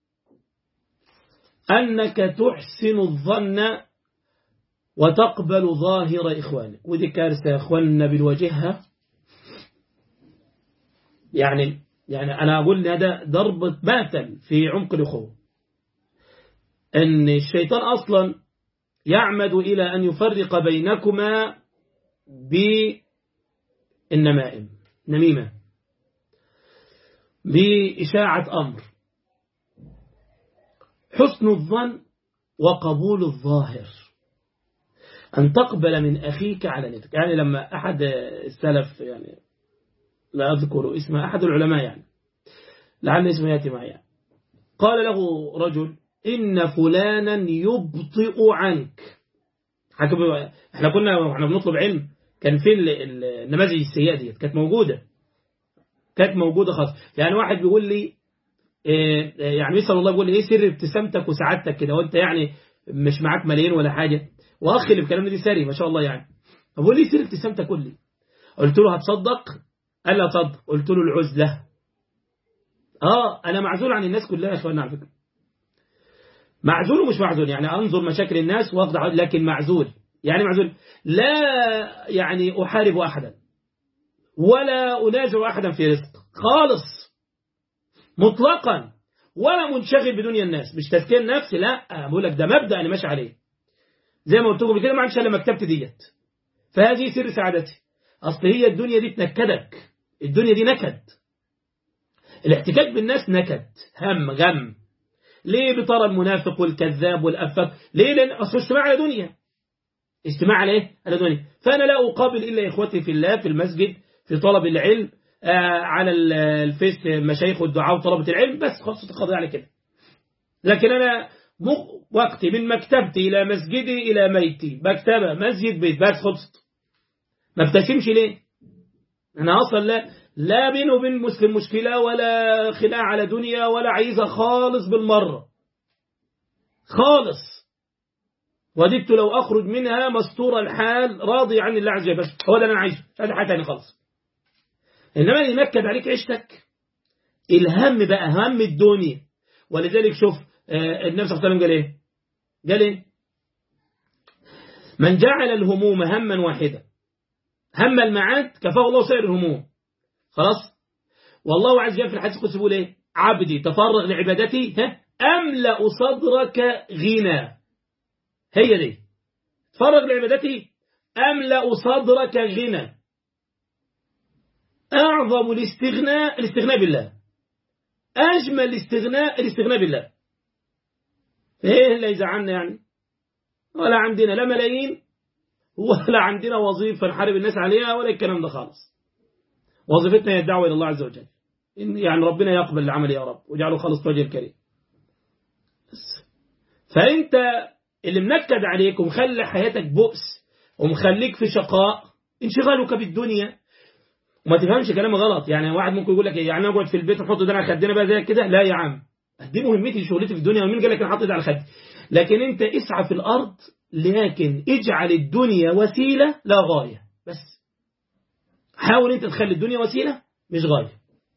أنك تحسن الظن وتقبل ظاهر إخوانك ودي كارثة يا إخواننا بالوجهة يعني يعني أنا أقول هذا ضربة مثل في عمق الأخوة أن الشيطان أصلا يعمد إلى أن يفرق بينكما بالنمائم نميمة بإشاعة أمر حسن الظن وقبول الظاهر أن تقبل من أخيك على نيتك يعني لما أحد السلف يعني لا أذكر اسم أحد العلماء يعني لعل اسمه يأتي معي يعني قال له رجل إن فلانا يبطئ عنك احنا كنا واحنا بنطلب علم كان في النماذج السيئة دي كانت موجودة كانت موجودة خاص يعني واحد بيقول لي يعني مثل الله بيقول لي ايه سر ابتسامتك وسعادتك كده وانت يعني مش معاك ملايين ولا حاجة واخ اللي بكلامنا دي سري ما شاء الله يعني بقول لي سر ابتسامتك قول لي قلت له هتصدق قال لي اصدق قلت له العزلة اه انا معزول عن الناس كلها يا اخوانا على فكره معزول ومش معزول يعني انظر مشاكل الناس واخضع لكن معزول يعني معزول لا يعني احارب احدا ولا انازع احدا في رزق خالص مطلقا ولا منشغل بدنيا الناس مش تزكيه النفس لا بقول لك ده مبدا انا ماشي عليه زي ما قلت لكم كده ما عنديش الا مكتبتي ديت فهذه سر سعادتي اصل هي الدنيا دي تنكدك الدنيا دي نكد الاحتكاك بالناس نكد هم غم ليه بترى المنافق والكذاب والأفاك ليه لأن أصل اجتماع على دنيا اجتماع على ايه على دنيا فأنا لا أقابل إلا إخوتي في الله في المسجد في طلب العلم آه على الفيس مشايخ والدعاء وطلبة العلم بس خلصت القضية على كده لكن أنا وقتي من مكتبتي إلى مسجدي إلى ميتي مكتبة مسجد بيت بس خلصت ما ابتسمش ليه أنا أصلا لا لا بينه وبين مسلم مشكلة ولا خلاع على دنيا ولا عايزة خالص بالمرة خالص وددت لو أخرج منها مستور الحال راضي عن الله عز وجل بس هو ده اللي أنا عايزه مش عايز حاجة تاني خالص إنما اللي ينكد عليك عيشتك الهم بقى هم الدنيا ولذلك شوف النبي صلى الله عليه وسلم قال إيه قال إيه من جعل الهموم هما واحدا هم المعاد كفاه الله سائر الهموم خلاص والله عز وجل في الحديث القدسي بيقول ايه عبدي تفرغ لعبادتي ها املا صدرك غنى هي دي تفرغ لعبادتي املا صدرك غنى اعظم الاستغناء الاستغناء بالله اجمل الاستغناء الاستغناء بالله ايه اللي يزعلنا يعني ولا عندنا لا ملايين ولا عندنا وظيفه نحارب الناس عليها ولا الكلام ده خالص وظيفتنا هي الدعوة إلى الله عز وجل إن يعني ربنا يقبل العمل يا رب وجعله خالص وجه الكريم فأنت اللي منكد عليك ومخلي حياتك بؤس ومخليك في شقاء انشغالك بالدنيا وما تفهمش كلام غلط يعني واحد ممكن يقول لك يعني اقعد في البيت ونحط ده على خدنا بقى زي كده لا يا عم دي مهمتي شغلتي في الدنيا ومين قال لك انا حاطط على خدي لكن انت اسعى في الارض لكن اجعل الدنيا وسيله لا غايه بس حاول انت تخلي الدنيا وسيلة مش غاية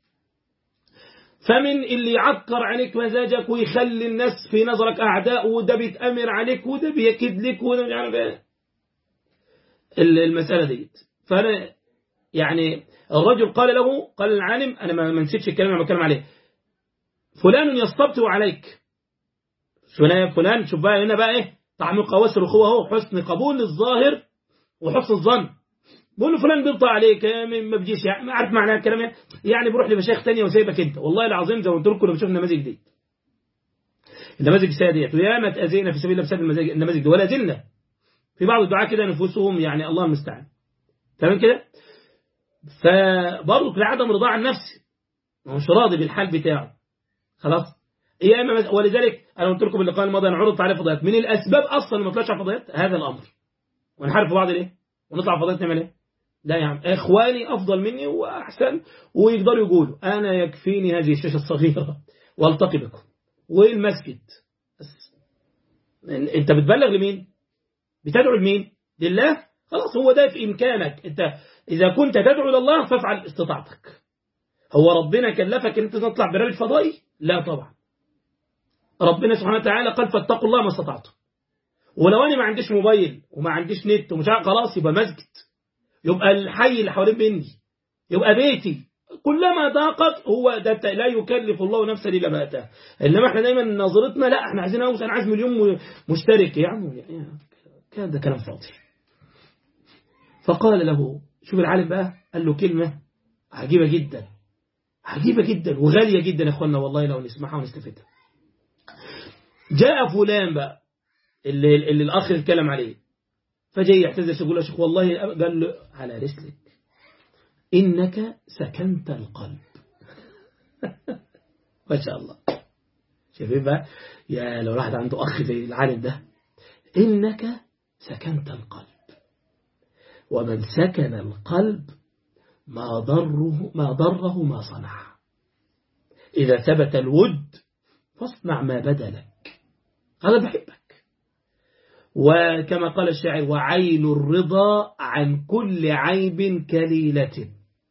فمن اللي يعكر عليك مزاجك ويخلي الناس في نظرك أعداء وده بيتأمر عليك وده بيكد لك وده مش عارف ايه المسألة ديت فأنا يعني الرجل قال له قال العالم أنا ما نسيتش الكلام اللي بتكلم عليه فلان يستبطئ عليك فلان شوف بقى هنا بقى ايه طعم قواس الأخوة هو حسن قبول الظاهر وحسن الظن بقول له فلان بيبطأ عليك ما بيجيش يعني ما عارف معنى الكلام يعني بروح لمشايخ ثانيه وسايبك انت والله العظيم زي ما قلت لكم لما شفنا النماذج دي النماذج السيئه ديت وياما اتاذينا في سبيل الله بسبب النماذج دي ولا زلنا في بعض الدعاء كده نفوسهم يعني الله المستعان تمام كده فبرضه لعدم رضا عن نفسه مش راضي بالحال بتاعه خلاص يا اما ولذلك انا قلت لكم اللقاء الماضي انا عرضت عليه فضيات من الاسباب اصلا ما طلعش على فضيات هذا الامر ونحارب في بعض ليه ونطلع فضيات نعمل ايه لا يا عم إخواني أفضل مني وأحسن ويقدروا يقولوا أنا يكفيني هذه الشاشة الصغيرة والتقي بكم والمسجد بس أنت بتبلغ لمين بتدعو لمين لله خلاص هو ده في إمكانك أنت إذا كنت تدعو لله فافعل استطاعتك هو ربنا كلفك أن أنت تطلع برامج فضائي لا طبعا ربنا سبحانه وتعالى قال فاتقوا الله ما استطعتم ولو أنا ما عنديش موبايل وما عنديش نت ومش عارف خلاص يبقى مسجد يبقى الحي اللي حوالين مني يبقى بيتي كلما ضاقت هو ده لا يكلف الله نفسا الا ما اتاه انما احنا دايما نظرتنا لا احنا عايزين اوسع انا عايز مليون مشترك يا عم كان ده كلام فاضي فقال له شوف العالم بقى قال له كلمة عجيبة جدا عجيبة جدا وغالية جدا يا اخوانا والله لو نسمعها ونستفيدها جاء فلان بقى اللي, اللي الأخ اتكلم عليه فجاي يعتذر يقول له شيخ والله قال له على رسلك إنك سكنت القلب ما شاء الله شايفين بقى يا لو واحد عنده أخ زي العالم ده إنك سكنت القلب ومن سكن القلب ما ضره ما ضره ما صنع إذا ثبت الود فاصنع ما بدا لك أنا بحبك وكما قال الشاعر وعين الرضا عن كل عيب كليلة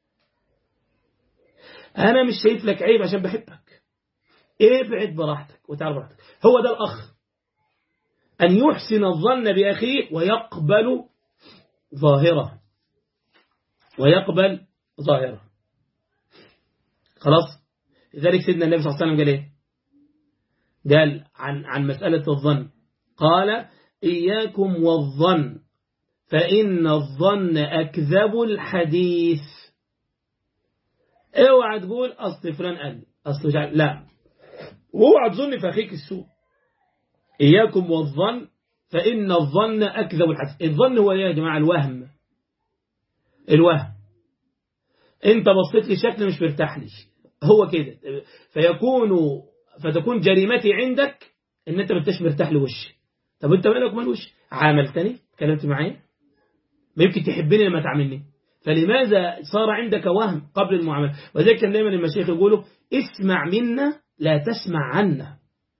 أنا مش شايف لك عيب عشان بحبك ابعد براحتك وتعال براحتك هو ده الأخ أن يحسن الظن بأخيه ويقبل ظاهرة ويقبل ظاهرة خلاص لذلك سيدنا النبي صلى الله عليه وسلم قال ايه قال عن عن مسألة الظن قال إياكم والظن فإن الظن أكذب الحديث اوعى تقول أصل فلان قال أصل جعل. لا واوعى تظن في أخيك السوء إياكم والظن فإن الظن أكذب الحديث الظن هو يا جماعة الوهم الوهم انت بصيت لي شكل مش مرتاح لي هو كده فيكون فتكون جريمتي عندك ان انت ما انتش مرتاح لوشي طب انت مالك ومال وشي عاملتني اتكلمت معايا ما يمكن تحبني لما تعاملني فلماذا صار عندك وهم قبل المعامله وذلك كان دايما المشايخ يقولوا اسمع منا لا تسمع عنا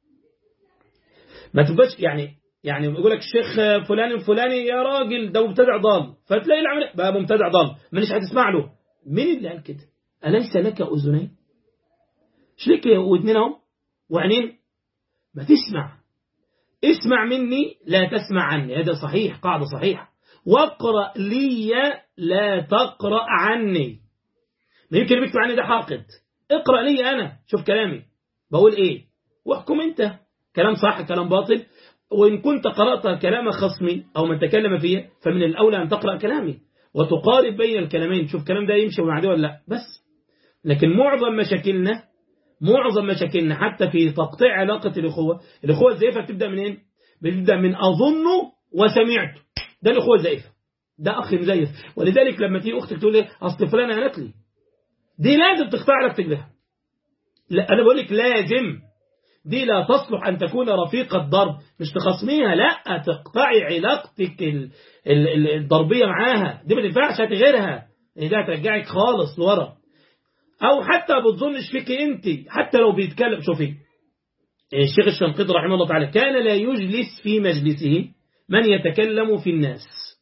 ما تبقاش يعني يعني يقول لك الشيخ فلان الفلاني يا راجل ده مبتدع ضال فتلاقي العمل بقى مبتدع ضال مانيش هتسمع له مين اللي قال كده أليس لك أذنين مش لك ودنين اهو وعينين ما تسمع اسمع مني لا تسمع عني هذا صحيح قاعدة صحيحة واقرأ لي لا تقرأ عني ما يمكن بيكتب عني ده حاقد اقرأ لي أنا شوف كلامي بقول إيه واحكم أنت كلام صح كلام باطل وإن كنت قرأت كلام خصمي أو من تكلم فيه فمن الأولى أن تقرأ كلامي وتقارب بين الكلامين تشوف الكلام ده يمشي مع ده ولا لا بس لكن معظم مشاكلنا معظم مشاكلنا حتى في تقطيع علاقة الأخوة الأخوة الزائفة بتبدأ من إيه؟ بتبدأ من أظن وسمعت ده الأخوة الزائفة ده أخ مزيف ولذلك لما تيجي أختك تقول لي أصل فلانة قالت لي دي لازم تقطع لك تجلها لا أنا بقول لك لازم دي لا تصلح أن تكون رفيقة ضرب مش تخصميها لا تقطعي علاقتك الضربية معاها دي ما تنفعش هتغيرها ده هترجعك خالص لورا أو حتى بتظنش فيك أنت حتى لو بيتكلم شوفي الشيخ الشنقيطي رحمه الله تعالى كان لا يجلس في مجلسه من يتكلم في الناس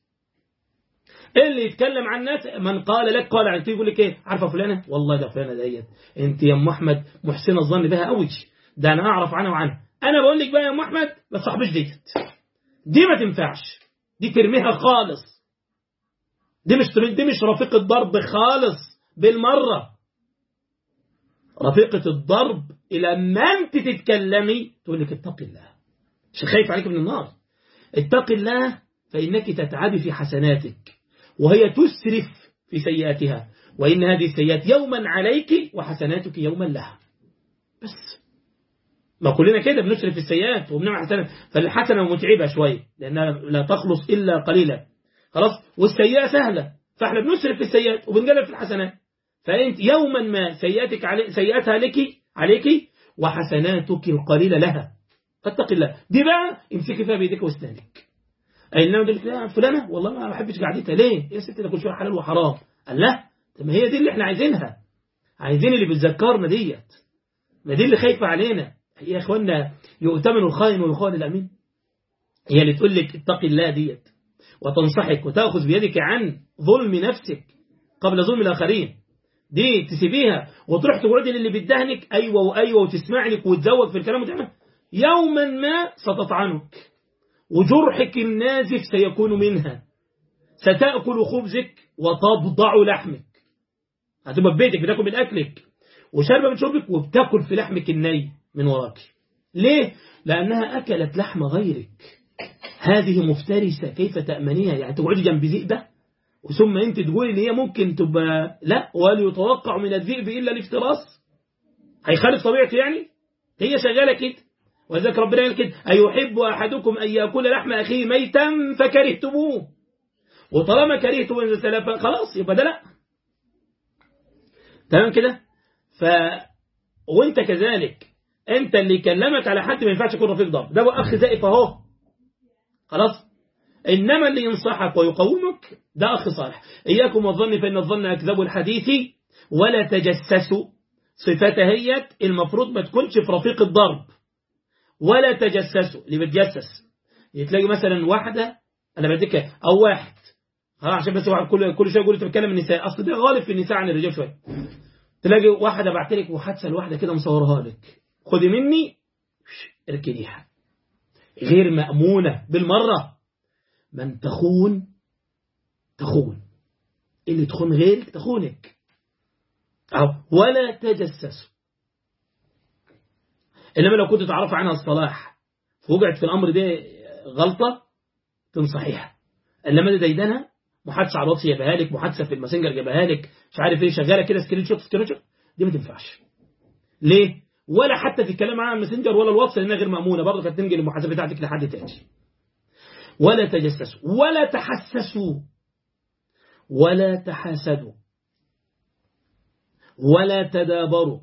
اللي يتكلم عن الناس من قال لك قال عن يقول لك ايه عارفه فلانه والله ده فلانه ديت انت يا ام احمد محسنه الظن بها قوي ده انا اعرف عنها وعنها انا بقول لك بقى يا ام احمد ما تصاحبش ديت دي ما تنفعش دي ترميها خالص دي مش دي مش رفيقه ضرب خالص بالمره رفيقة الضرب إلى ما أنت تتكلمي تقول لك اتق الله مش خايف عليك من النار اتق الله فإنك تتعبي في حسناتك وهي تسرف في سيئاتها وإن هذه السيئات يوما عليك وحسناتك يوما لها بس ما كلنا كده بنسرف في السيئات وبنعمل حسنات فالحسنة متعبة شوية لأنها لا تخلص إلا قليلا خلاص والسيئة سهلة فاحنا بنسرف في السيئات وبنقلب في الحسنات فأنت يوما ما سيئاتك علي سيئاتها لك عليك وحسناتك القليلة لها فاتق الله دي بقى امسكي فيها بيدك واسنانك أي إنما قلت لا فلانة والله ما بحبش قعدتها ليه يا ستي ده كل شوية حلال وحرام قال لا طب ما هي دي اللي احنا عايزينها عايزين اللي بتذكرنا ديت ما دي اللي خايفة علينا يا اخوانا يؤتمن الخائن ويخون الأمين هي اللي تقول لك اتقي الله ديت وتنصحك وتأخذ بيدك عن ظلم نفسك قبل ظلم الآخرين دي تسيبيها وتروح تقعدي للي بيدهنك أيوة وأيوة وتسمع لك وتزوج في الكلام وتعمل يوما ما ستطعنك وجرحك النازف سيكون منها ستأكل خبزك وتبضع لحمك هتبقى في بيتك بتاكل من أكلك وشاربة من شربك وبتاكل في لحمك الني من وراك ليه؟ لأنها أكلت لحم غيرك هذه مفترسة كيف تأمنيها يعني تقعدي جنب ذئبة وثم أنت تقولي إن هي ممكن تبقى لا ولا يتوقع من الذئب إلا الافتراس هيخالف طبيعته يعني هي شغالة كده ولذلك ربنا قال كده أيحب أحدكم أن يأكل لحم أخيه ميتا فكرهتموه وطالما كرهتم إذا تلف خلاص يبقى ده لا تمام كده ف وانت كذلك انت اللي كلمك على حد ما ينفعش يكون رفيق ضرب ده اخ زائف اهو خلاص انما اللي ينصحك ويقومك ده اخ صالح اياكم والظن فان الظن اكذب الحديث ولا تجسسوا صفاتها هي المفروض ما تكونش في رفيق الضرب ولا تجسسوا اللي بتجسس تلاقي مثلا واحدة انا بديك او واحد ها عشان بس واحد كل كل شويه يقول انت بتكلم النساء اصل ده غالب في النساء عن الرجال شويه تلاقي واحده بعت لك محادثه لواحده كده مصورها لك خدي مني اركنيها غير مأمونة بالمرة من تخون تخون اللي تخون غيرك تخونك أو ولا تجسسوا إنما لو كنت تعرف عنها الصلاح فوقعت في الأمر ده غلطة تنصحيها إنما ده ديدنها محادثة على الواتس جابها لك محادثة في الماسنجر جابها لك مش عارف ايه شغالة كده سكرين شوت سكرين شوت دي ما تنفعش ليه ولا حتى في الكلام معاها الماسنجر ولا الواتس لانها غير مأمونة برضه كانت تنقل المحاسبة بتاعتك لحد تاني ولا تجسسوا ولا تحسسوا ولا تحاسدوا ولا تدابروا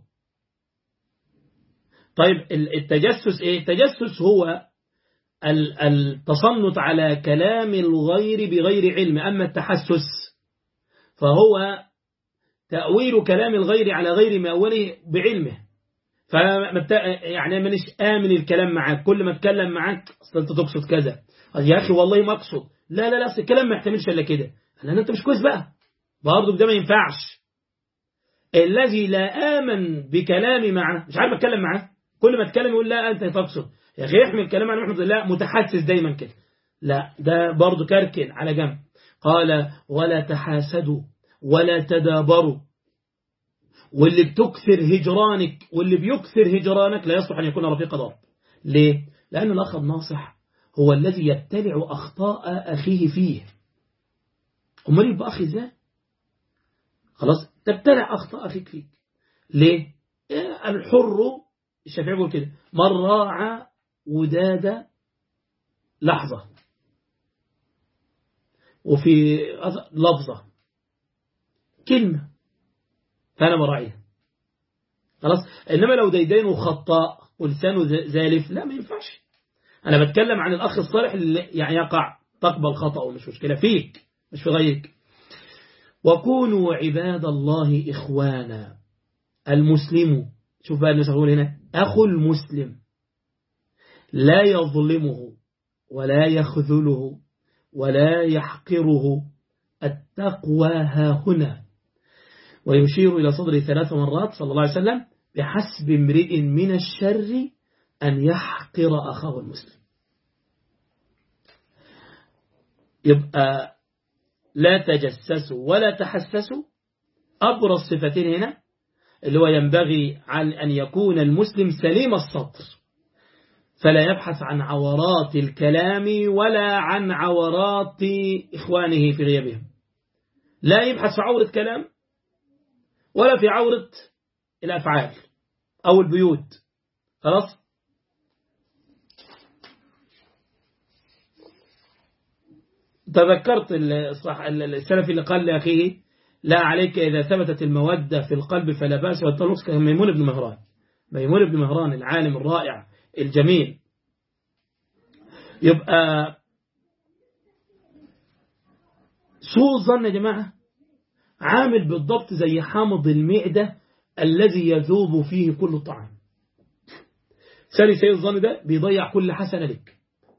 طيب التجسس ايه التجسس هو التصنت على كلام الغير بغير علم أما التحسس فهو تأويل كلام الغير على غير مأوله بعلمه يعني مانيش آمن الكلام معاك كل ما اتكلم معاك اصل انت تقصد كذا يا أخي والله ما أقصد لا لا لا اصل الكلام ما يحتملش إلا كده لأن أنت مش كويس بقى برضه ده ما ينفعش الذي لا آمن بكلامي معه مش عارف أتكلم معاه كل ما اتكلم يقول لا أنت تقصد يا أخي احمل الكلام عن محمد لا متحسس دايما كده لا ده برضه كركن على جنب قال ولا تحاسدوا ولا تدابروا واللي بتكثر هجرانك واللي بيكثر هجرانك لا يصلح أن يكون رفيق ضرب ليه؟ لأن الأخ الناصح هو الذي يبتلع أخطاء أخيه فيه أمال يبقى أخي ازاي؟ خلاص تبتلع أخطاء أخيك فيك ليه؟ الحر الشافعي بيقول كده من راعى وداد لحظة وفي لفظة كلمة فأنا مراعيها خلاص إنما لو ديدين خطاء ولسانه زالف لا ما ينفعش أنا بتكلم عن الأخ الصالح اللي يعني يقع تقبل خطأ ومش مشكلة فيك مش في غيرك وكونوا عباد الله إخوانا المسلم شوف بقى الناس أقول هنا أخو المسلم لا يظلمه ولا يخذله ولا يحقره التقوى ها هنا ويشير إلى صدر ثلاث مرات صلى الله عليه وسلم بحسب امرئ من الشر أن يحقر أخاه المسلم يبقى لا تجسسوا ولا تحسسوا أبرز صفتين هنا اللي هو ينبغي عن أن يكون المسلم سليم السطر فلا يبحث عن عورات الكلام ولا عن عورات إخوانه في غيابهم لا يبحث في عورة كلام ولا في عورة الأفعال أو البيوت خلاص تذكرت السلفي اللي قال لأخيه لا عليك إذا ثبتت المودة في القلب فلا بأس والطلق ميمون بن مهران ميمون بن مهران العالم الرائع الجميل يبقى سوء الظن يا جماعة عامل بالضبط زي حامض المعدة الذي يذوب فيه كل الطعام سالي سيء الظن ده بيضيع كل حسنة لك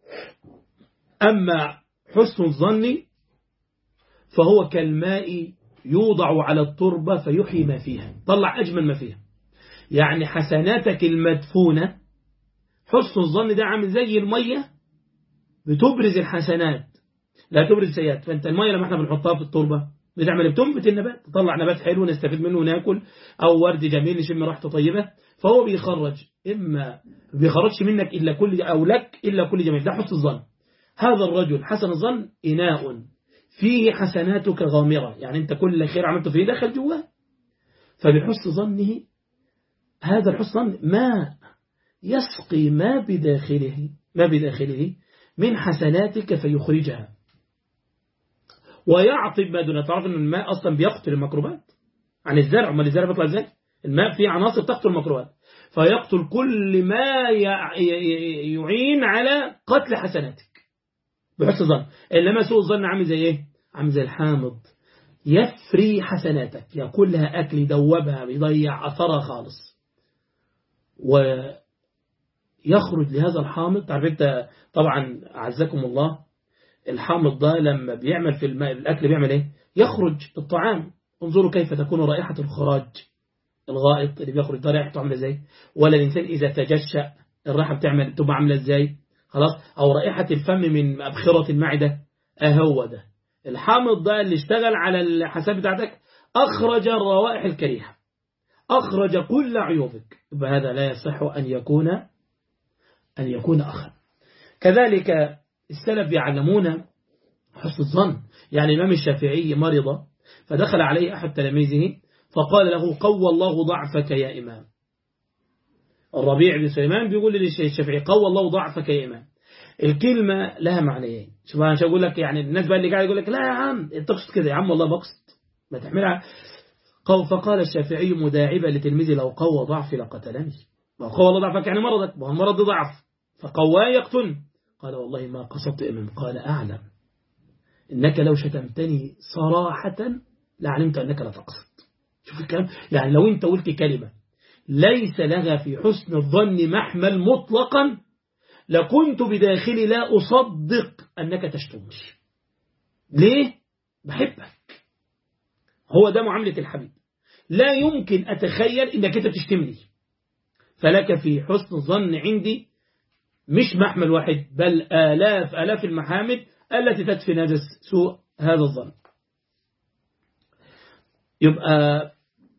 أما حسن الظن فهو كالماء يوضع على التربة فيحيي ما فيها طلع أجمل ما فيها يعني حسناتك المدفونة حسن الظن ده عامل زي المية بتبرز الحسنات لا تبرز السيئات فانت المية لما احنا بنحطها في التربة بتعمل بتنبت النبات تطلع نبات حلو نستفيد منه وناكل او ورد جميل نشم ريحته طيبة فهو بيخرج اما بيخرجش منك الا كل او لك الا كل جميل ده حسن الظن هذا الرجل حسن الظن إناء فيه حسناتك غامرة يعني انت كل خير عملته فيه دخل جواه فبحسن ظنه هذا الحسن ماء يسقي ما بداخله ما بداخله من حسناتك فيخرجها ويعطب ما دون تعرف ان الماء اصلا بيقتل الميكروبات عن الزرع امال الزرع بيطلع ازاي الماء فيه عناصر تقتل الميكروبات فيقتل كل ما يعين على قتل حسناتك بحسن ظن انما سوء الظن عامل زي ايه عامل زي الحامض يفري حسناتك ياكلها اكل يدوبها بيضيع اثرها خالص ويخرج لهذا الحامض تعرف انت طبعا عزكم الله الحامض ده لما بيعمل في الماء الأكل بيعمل ايه يخرج الطعام انظروا كيف تكون رائحة الخراج الغائط اللي بيخرج ده رائحته عامله ازاي ولا الإنسان إذا تجشأ الرائحة بتعمل تبقى عامله ازاي خلاص أو رائحة الفم من أبخرة المعدة أهو ده الحامض ده اللي اشتغل على الحساب بتاعتك أخرج الروائح الكريهة أخرج كل عيوبك فهذا لا يصح أن يكون أن يكون أخا كذلك السلف يعلمون حسن الظن يعني الإمام الشافعي مرض فدخل عليه أحد تلاميذه فقال له قوى الله ضعفك يا إمام الربيع بن سليمان بيقول للشافعي قوى الله ضعفك يا إمام الكلمة لها معنيين شوف أنا أقول لك يعني الناس بقى اللي قاعد يقول لك لا يا عم أنت تقصد كده يا عم والله بقصد ما تحملها قال فقال الشافعي مداعبا لتلميذه لو قوى ضعفي لقتلني ما قوى الله ضعفك يعني مرضك ما هو المرض ضعف فقواه يقتل قال والله ما قصدت إمام قال أعلم إنك لو شتمتني صراحة لعلمت أنك لا تقصد شوف الكلام يعني لو أنت قلت كلمة ليس لها في حسن الظن محمل مطلقا لكنت بداخلي لا أصدق أنك تشتمني ليه؟ بحبك هو ده معاملة الحبيب لا يمكن أتخيل أنك أنت تشتمني فلك في حسن الظن عندي مش محمل واحد بل آلاف آلاف المحامد التي تدفن هذا سوء هذا الظن يبقى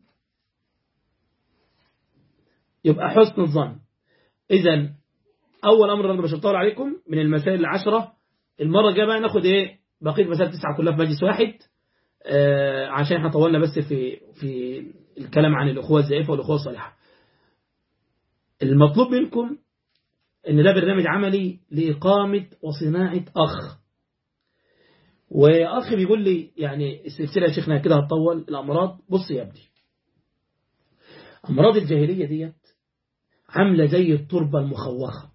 يبقى حسن الظن إذا أول أمر أنا مش هطول عليكم من المسائل العشرة المرة الجاية بقى ناخد إيه بقية مسائل تسعة كلها في مجلس واحد آه عشان احنا طولنا بس في في الكلام عن الأخوة الزائفة والأخوة الصالحة المطلوب منكم ان ده برنامج عملي لإقامة وصناعة أخ وأخ بيقول لي يعني السلسلة يا شيخنا كده هتطول الأمراض بص يا ابني أمراض الجاهلية ديت عاملة زي التربة المخوخة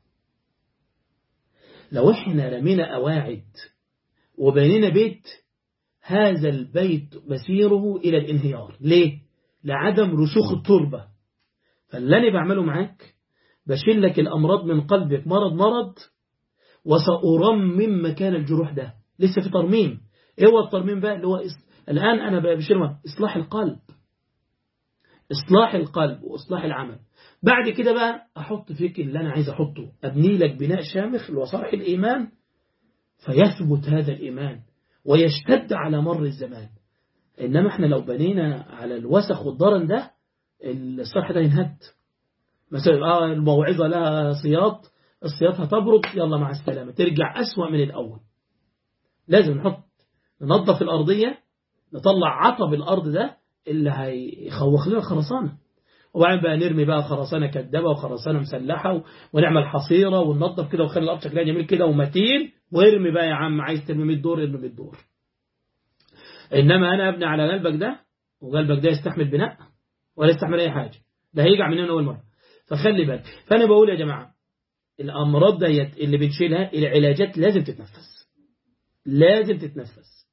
لو احنا رمينا أواعد وبنينا بيت هذا البيت مسيره إلى الانهيار ليه؟ لعدم رسوخ التربة فاللي أنا بعمله معاك بشيل لك الأمراض من قلبك مرض مرض وسأرمم مكان الجروح ده لسه في ترميم ايه هو الترميم بقى اللي هو إص... الآن أنا بشيل إصلاح القلب إصلاح القلب وإصلاح العمل بعد كده بقى أحط فيك اللي أنا عايز أحطه أبني لك بناء شامخ لوصالح الإيمان فيثبت هذا الإيمان ويشتد على مر الزمان إنما إحنا لو بنينا على الوسخ والضرن ده الصرح ده ينهد مثلا آه الموعظة لها سياط السياط هتبرد يلا مع السلامة ترجع أسوأ من الأول لازم نحط ننظف الأرضية نطلع عطب الأرض ده اللي هيخوخ لنا الخرسانة وبعدين بقى نرمي بقى خرسانة كدابة وخرسانة مسلحة ونعمل حصيرة وننظف كده ونخلي الأرض شكلها جميل كده ومتين وارمي بقى يا عم عايز ترمي 100 دور ارمي 100 دور إنما أنا أبني على قلبك ده وقلبك ده يستحمل بناء ولا يستحمل أي حاجة ده هيجع مننا أول مرة فخلي بالك فأنا بقول يا جماعة الأمراض ديت اللي بنشيلها العلاجات لازم تتنفس لازم تتنفس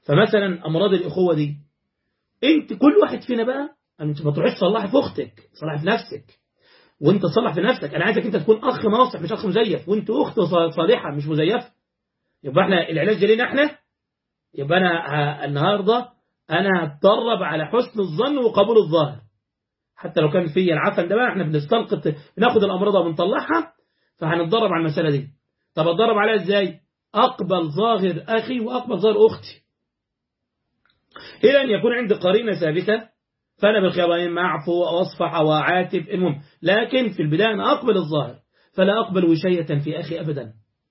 فمثلا أمراض الإخوة دي انت كل واحد فينا بقى انت ما تروحش تصلحي في اختك تصلحي في نفسك وانت تصلح في نفسك انا عايزك انت تكون اخ ناصح مش اخ مزيف وانت اخت صالحه مش مزيفه يبقى احنا العلاج ده لينا احنا يبقى انا ه- النهارده انا هتدرب على حسن الظن وقبول الظاهر حتى لو كان في العفن ده بقى احنا بنستلقط بناخد الامراض وبنطلعها فهنتدرب على المساله دي طب اتدرب عليها ازاي اقبل ظاهر اخي واقبل ظاهر اختي الى ان يكون عندي قرينه ثابته فانا بالخيار اما اعفو او اصفح او اعاتب المهم لكن في البدايه انا اقبل الظاهر فلا اقبل وشيه في اخي ابدا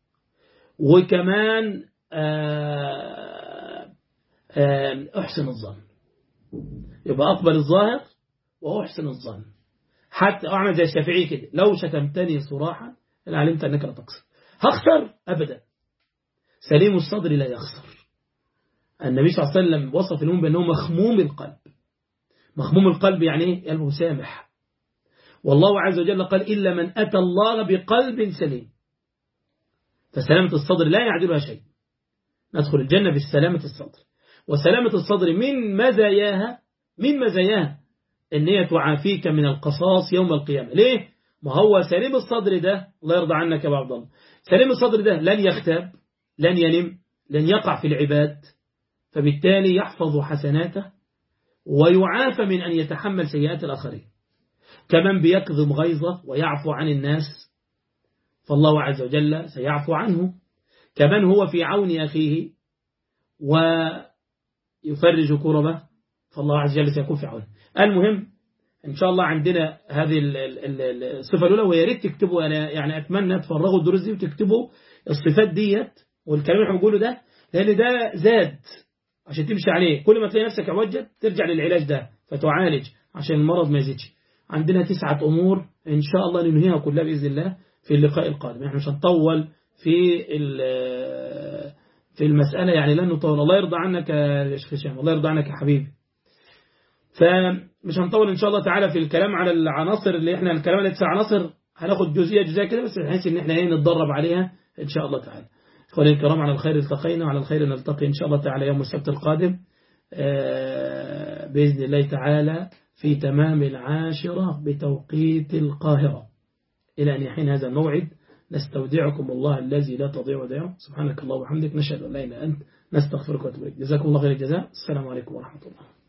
وكمان آه، آه، احسن الظن يبقى اقبل الظاهر واحسن الظن حتى اعمل زي الشافعي كده لو شتمتني صراحا انا علمت انك لا تقصر هخسر ابدا سليم الصدر لا يخسر النبي صلى الله عليه وسلم وصف المؤمن بانه مخموم القلب مخموم القلب يعني ايه قلبه سامح والله عز وجل قال إلا من أتى الله بقلب سليم فسلامة الصدر لا يعدلها شيء ندخل الجنة بالسلامة الصدر وسلامة الصدر من مزاياها من مزاياها ان هي تعافيك من القصاص يوم القيامة ليه؟ ما هو سليم الصدر ده الله يرضى عنك يا عبد الله سليم الصدر ده لن يختاب لن ينم لن يقع في العباد فبالتالي يحفظ حسناته ويعافى من أن يتحمل سيئات الآخرين كمن بيكظم غيظه ويعفو عن الناس فالله عز وجل سيعفو عنه كمن هو في عون أخيه ويفرج كربه فالله عز وجل سيكون في عونه المهم إن شاء الله عندنا هذه ال- ال- ال- الصفة الأولى ويا ريت تكتبوا أنا يعني أتمنى تفرغوا الدروس دي وتكتبوا الصفات ديت والكلام اللي احنا بنقوله ده لأن ده زاد عشان تمشي عليه كل ما تلاقي نفسك عوجت ترجع للعلاج ده فتعالج عشان المرض ما يزيدش عندنا تسعة أمور إن شاء الله ننهيها كلها بإذن الله في اللقاء القادم احنا مش هنطول في ال- في المسألة يعني لن نطول الله يرضى عنك يا شيخ هشام الله يرضى عنك يا حبيبي فمش هنطول إن شاء الله تعالى في الكلام على العناصر اللي احنا الكلام على تسع عناصر هناخد جزئية جزئية كده بس بحيث إن احنا ايه نتدرب عليها إن شاء الله تعالى إخواني الكرام على الخير التقينا وعلى الخير نلتقي إن شاء الله تعالى يوم السبت القادم آه، بإذن الله تعالى في تمام العاشرة بتوقيت القاهرة إلى أن يحين هذا الموعد نستودعكم الله الذي لا تضيع ودائعه سبحانك الله وبحمدك نشهد أن لا إله إلا أنت نستغفرك ونتوب إليك جزاكم الله خير الجزاء السلام عليكم ورحمة الله